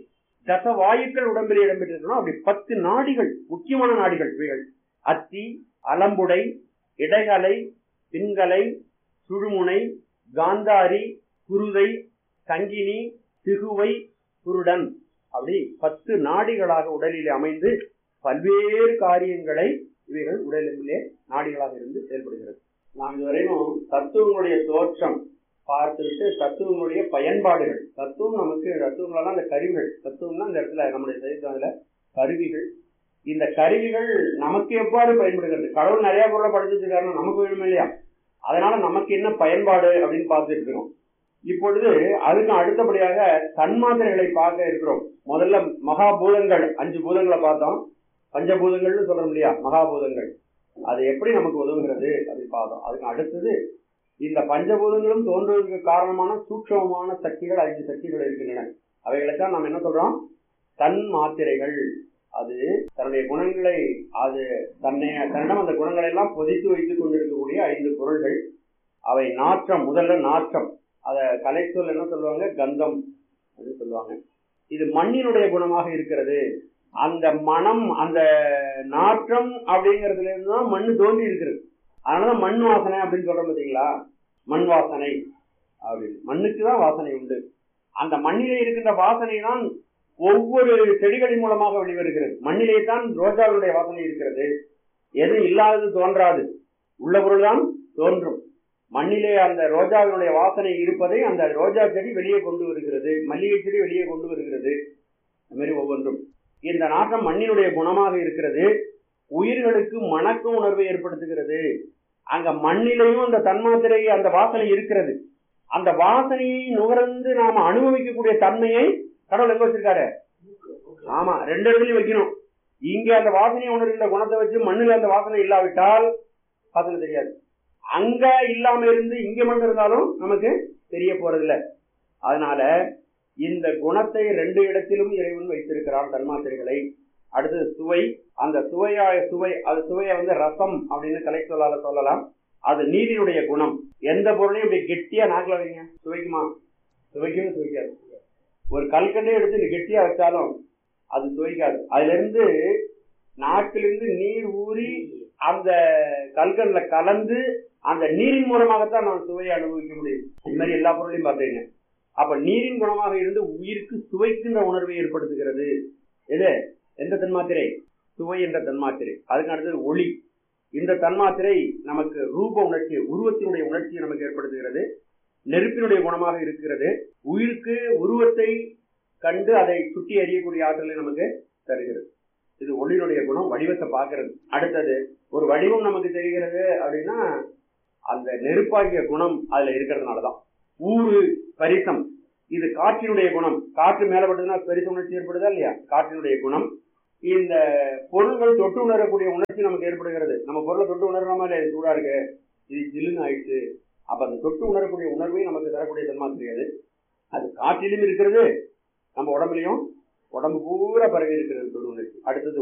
தச வாயுக்கள் உடம்பிலே இடம்பெற்றிருக்கணும் அப்படி பத்து நாடிகள் முக்கியமான நாடிகள் இவைகள் அத்தி அலம்புடை இடைகலை பின்கலை சுழுமுனை காந்தாரி குருதை சங்கினி திகுவை குருடன் அப்படி பத்து நாடிகளாக உடலிலே அமைந்து பல்வேறு காரியங்களை இவைகள் உடலிலே நாடிகளாக இருந்து செயல்படுகிறது நாம் இதுவரையும் தத்துவங்களுடைய தோற்றம் பார்த்துவிட்டு தத்துவங்களுடைய பயன்பாடுகள் தத்துவம் நமக்கு தத்துவங்களெல்லாம் அந்த கருவிகள் தத்துவம்னா இந்த இடத்துல நம்முடைய சைத்தத்துல கருவிகள் இந்த கருவிகள் நமக்கு எவ்வாறு பயன்படுகிறது கடவுள் நிறைய பொருளை படைச்சு வச்சிருக்காருன்னா நமக்கு வேணும் இல்லையா அதனால நமக்கு என்ன பயன்பாடு அப்படின்னு பார்த்துட்டு இருக்கிறோம் இப்பொழுது அதுக்கு அடுத்தபடியாக தன்மாத்திரைகளை பார்க்க இருக்கிறோம் முதல்ல மகாபூதங்கள் அஞ்சு பூதங்களை பார்த்தோம் பஞ்சபூதங்கள்னு சொல்றோம் இல்லையா மகாபூதங்கள் அது எப்படி நமக்கு உதவுகிறது அப்படின்னு பார்த்தோம் அதுக்கு அடுத்தது இந்த பஞ்சபூதங்களும் தோன்றுவதற்கு காரணமான சூட்சமமான சக்திகள் ஐந்து சக்திகள் இருக்கின்றன அவைகளைத்தான் நாம் என்ன சொல்றோம் தன் மாத்திரைகள் அது தன்னுடைய குணங்களை அது தன்னை தன்னிடம் அந்த குணங்களை எல்லாம் பொதித்து வைத்துக் கொண்டிருக்கக்கூடிய ஐந்து பொருள்கள் அவை நாற்றம் முதல்ல நாற்றம் அத கலைச்சொல் என்ன சொல்லுவாங்க கந்தம் அப்படின்னு சொல்லுவாங்க இது மண்ணினுடைய குணமாக இருக்கிறது அந்த மனம் அந்த நாற்றம் அப்படிங்கறதுல இருந்து தான் மண்ணு தோன்றி இருக்கிறது அதனாலதான் மண் வாசனை அப்படின்னு சொல்றோம் பாத்தீங்களா மண் வாசனை அப்படின்னு மண்ணுக்கு தான் வாசனை உண்டு அந்த மண்ணிலே இருக்கின்ற வாசனை தான் ஒவ்வொரு செடிகளின் மூலமாக வெளிவருகிறது மண்ணிலே தான் ரோஜாவுடைய வாசனை இருக்கிறது எது இல்லாதது தோன்றாது உள்ள பொருள் தான் தோன்றும் மண்ணிலே அந்த ரோஜாவினுடைய வாசனை இருப்பதை அந்த ரோஜா செடி வெளியே கொண்டு வருகிறது மல்லிகை செடி வெளியே கொண்டு வருகிறது அந்த மாதிரி ஒவ்வொன்றும் இந்த நாட்டம் மண்ணினுடைய குணமாக இருக்கிறது உயிர்களுக்கு மணக்க உணர்வை ஏற்படுத்துகிறது அங்க மண்ணிலையும் அந்த தன்மாத்திரை அந்த வாசனை இருக்கிறது அந்த வாசனையை நுகர்ந்து நாம அனுபவிக்கக்கூடிய தன்மையை கடவுள் எங்க வச்சிருக்காரு ஆமா ரெண்டு இடத்துலயும் வைக்கணும் இங்க அந்த வாசனையை உணர்கின்ற குணத்தை வச்சு மண்ணுல அந்த வாசனை இல்லாவிட்டால் வாசனை தெரியாது அங்க இல்லாம இருந்து இங்க மட்டும் இருந்தாலும் நமக்கு தெரிய போறதில்ல அதனால இந்த குணத்தை ரெண்டு இடத்திலும் இறைவன் வைத்திருக்கிறான் தன்மாத்திரைகளை அடுத்தது சுவை அந்த சுவையா சுவை அது சுவையை வந்து ரசம் அப்படின்னு கலை சொல்லால சொல்லலாம் அது நீரினுடைய குணம் எந்த பொருளையும் இப்படி கெட்டியா நாக்கில் வைங்க சுவைக்குமா சுவைக்கவே சுவைக்காது ஒரு கல்கண்டே எடுத்து நீ கெட்டியா வச்சாலும் அது துவைக்காது அதுல இருந்து நாக்கிலிருந்து நீர் ஊறி அந்த கல்கல்ல கலந்து அந்த நீரின் மூலமாகத்தான் நான் சுவையை அனுபவிக்க முடியும் இது மாதிரி எல்லா பொருளையும் பார்த்தீங்க அப்ப நீரின் குணமாக இருந்து உயிருக்கு சுவைக்கின்ற உணர்வை ஏற்படுத்துகிறது எது எந்த தன்மாத்திரை சுவை என்ற தன்மாத்திரை அதுக்கு அடுத்தது ஒளி இந்த தன்மாத்திரை நமக்கு ரூப உணர்ச்சி உருவத்தினுடைய உணர்ச்சியை நமக்கு ஏற்படுத்துகிறது நெருப்பினுடைய குணமாக இருக்கிறது உயிருக்கு உருவத்தை கண்டு அதை சுட்டி அறியக்கூடிய ஆற்றலை நமக்கு தருகிறது இது ஒளியினுடைய குணம் வடிவத்தை பார்க்கிறது அடுத்தது ஒரு வடிவம் நமக்கு தெரிகிறது அப்படின்னா அந்த நெருப்பாகிய குணம் அதுல இருக்கிறதுனாலதான் ஊறு பரிசம் இது காற்றினுடைய குணம் காற்று மேலப்பட்டதுன்னா பரிச உணர்ச்சி ஏற்படுதா இல்லையா காற்றினுடைய குணம் இந்த பொருள்கள் தொட்டு உணரக்கூடிய உணர்ச்சி நமக்கு ஏற்படுகிறது நம்ம பொருளை தொட்டு உணர்ற மாதிரி அது சூடா இருக்கு இது ஜில்லுன்னு ஆயிடுச்சு அப்ப அந்த தொட்டு உணரக்கூடிய உணர்வை நமக்கு தரக்கூடிய தன்மா தெரியாது அது காற்றிலும் இருக்கிறது நம்ம உடம்புலையும் உடம்பு பூரா பரவி இருக்கிறது தொடு உணர்ச்சி அடுத்தது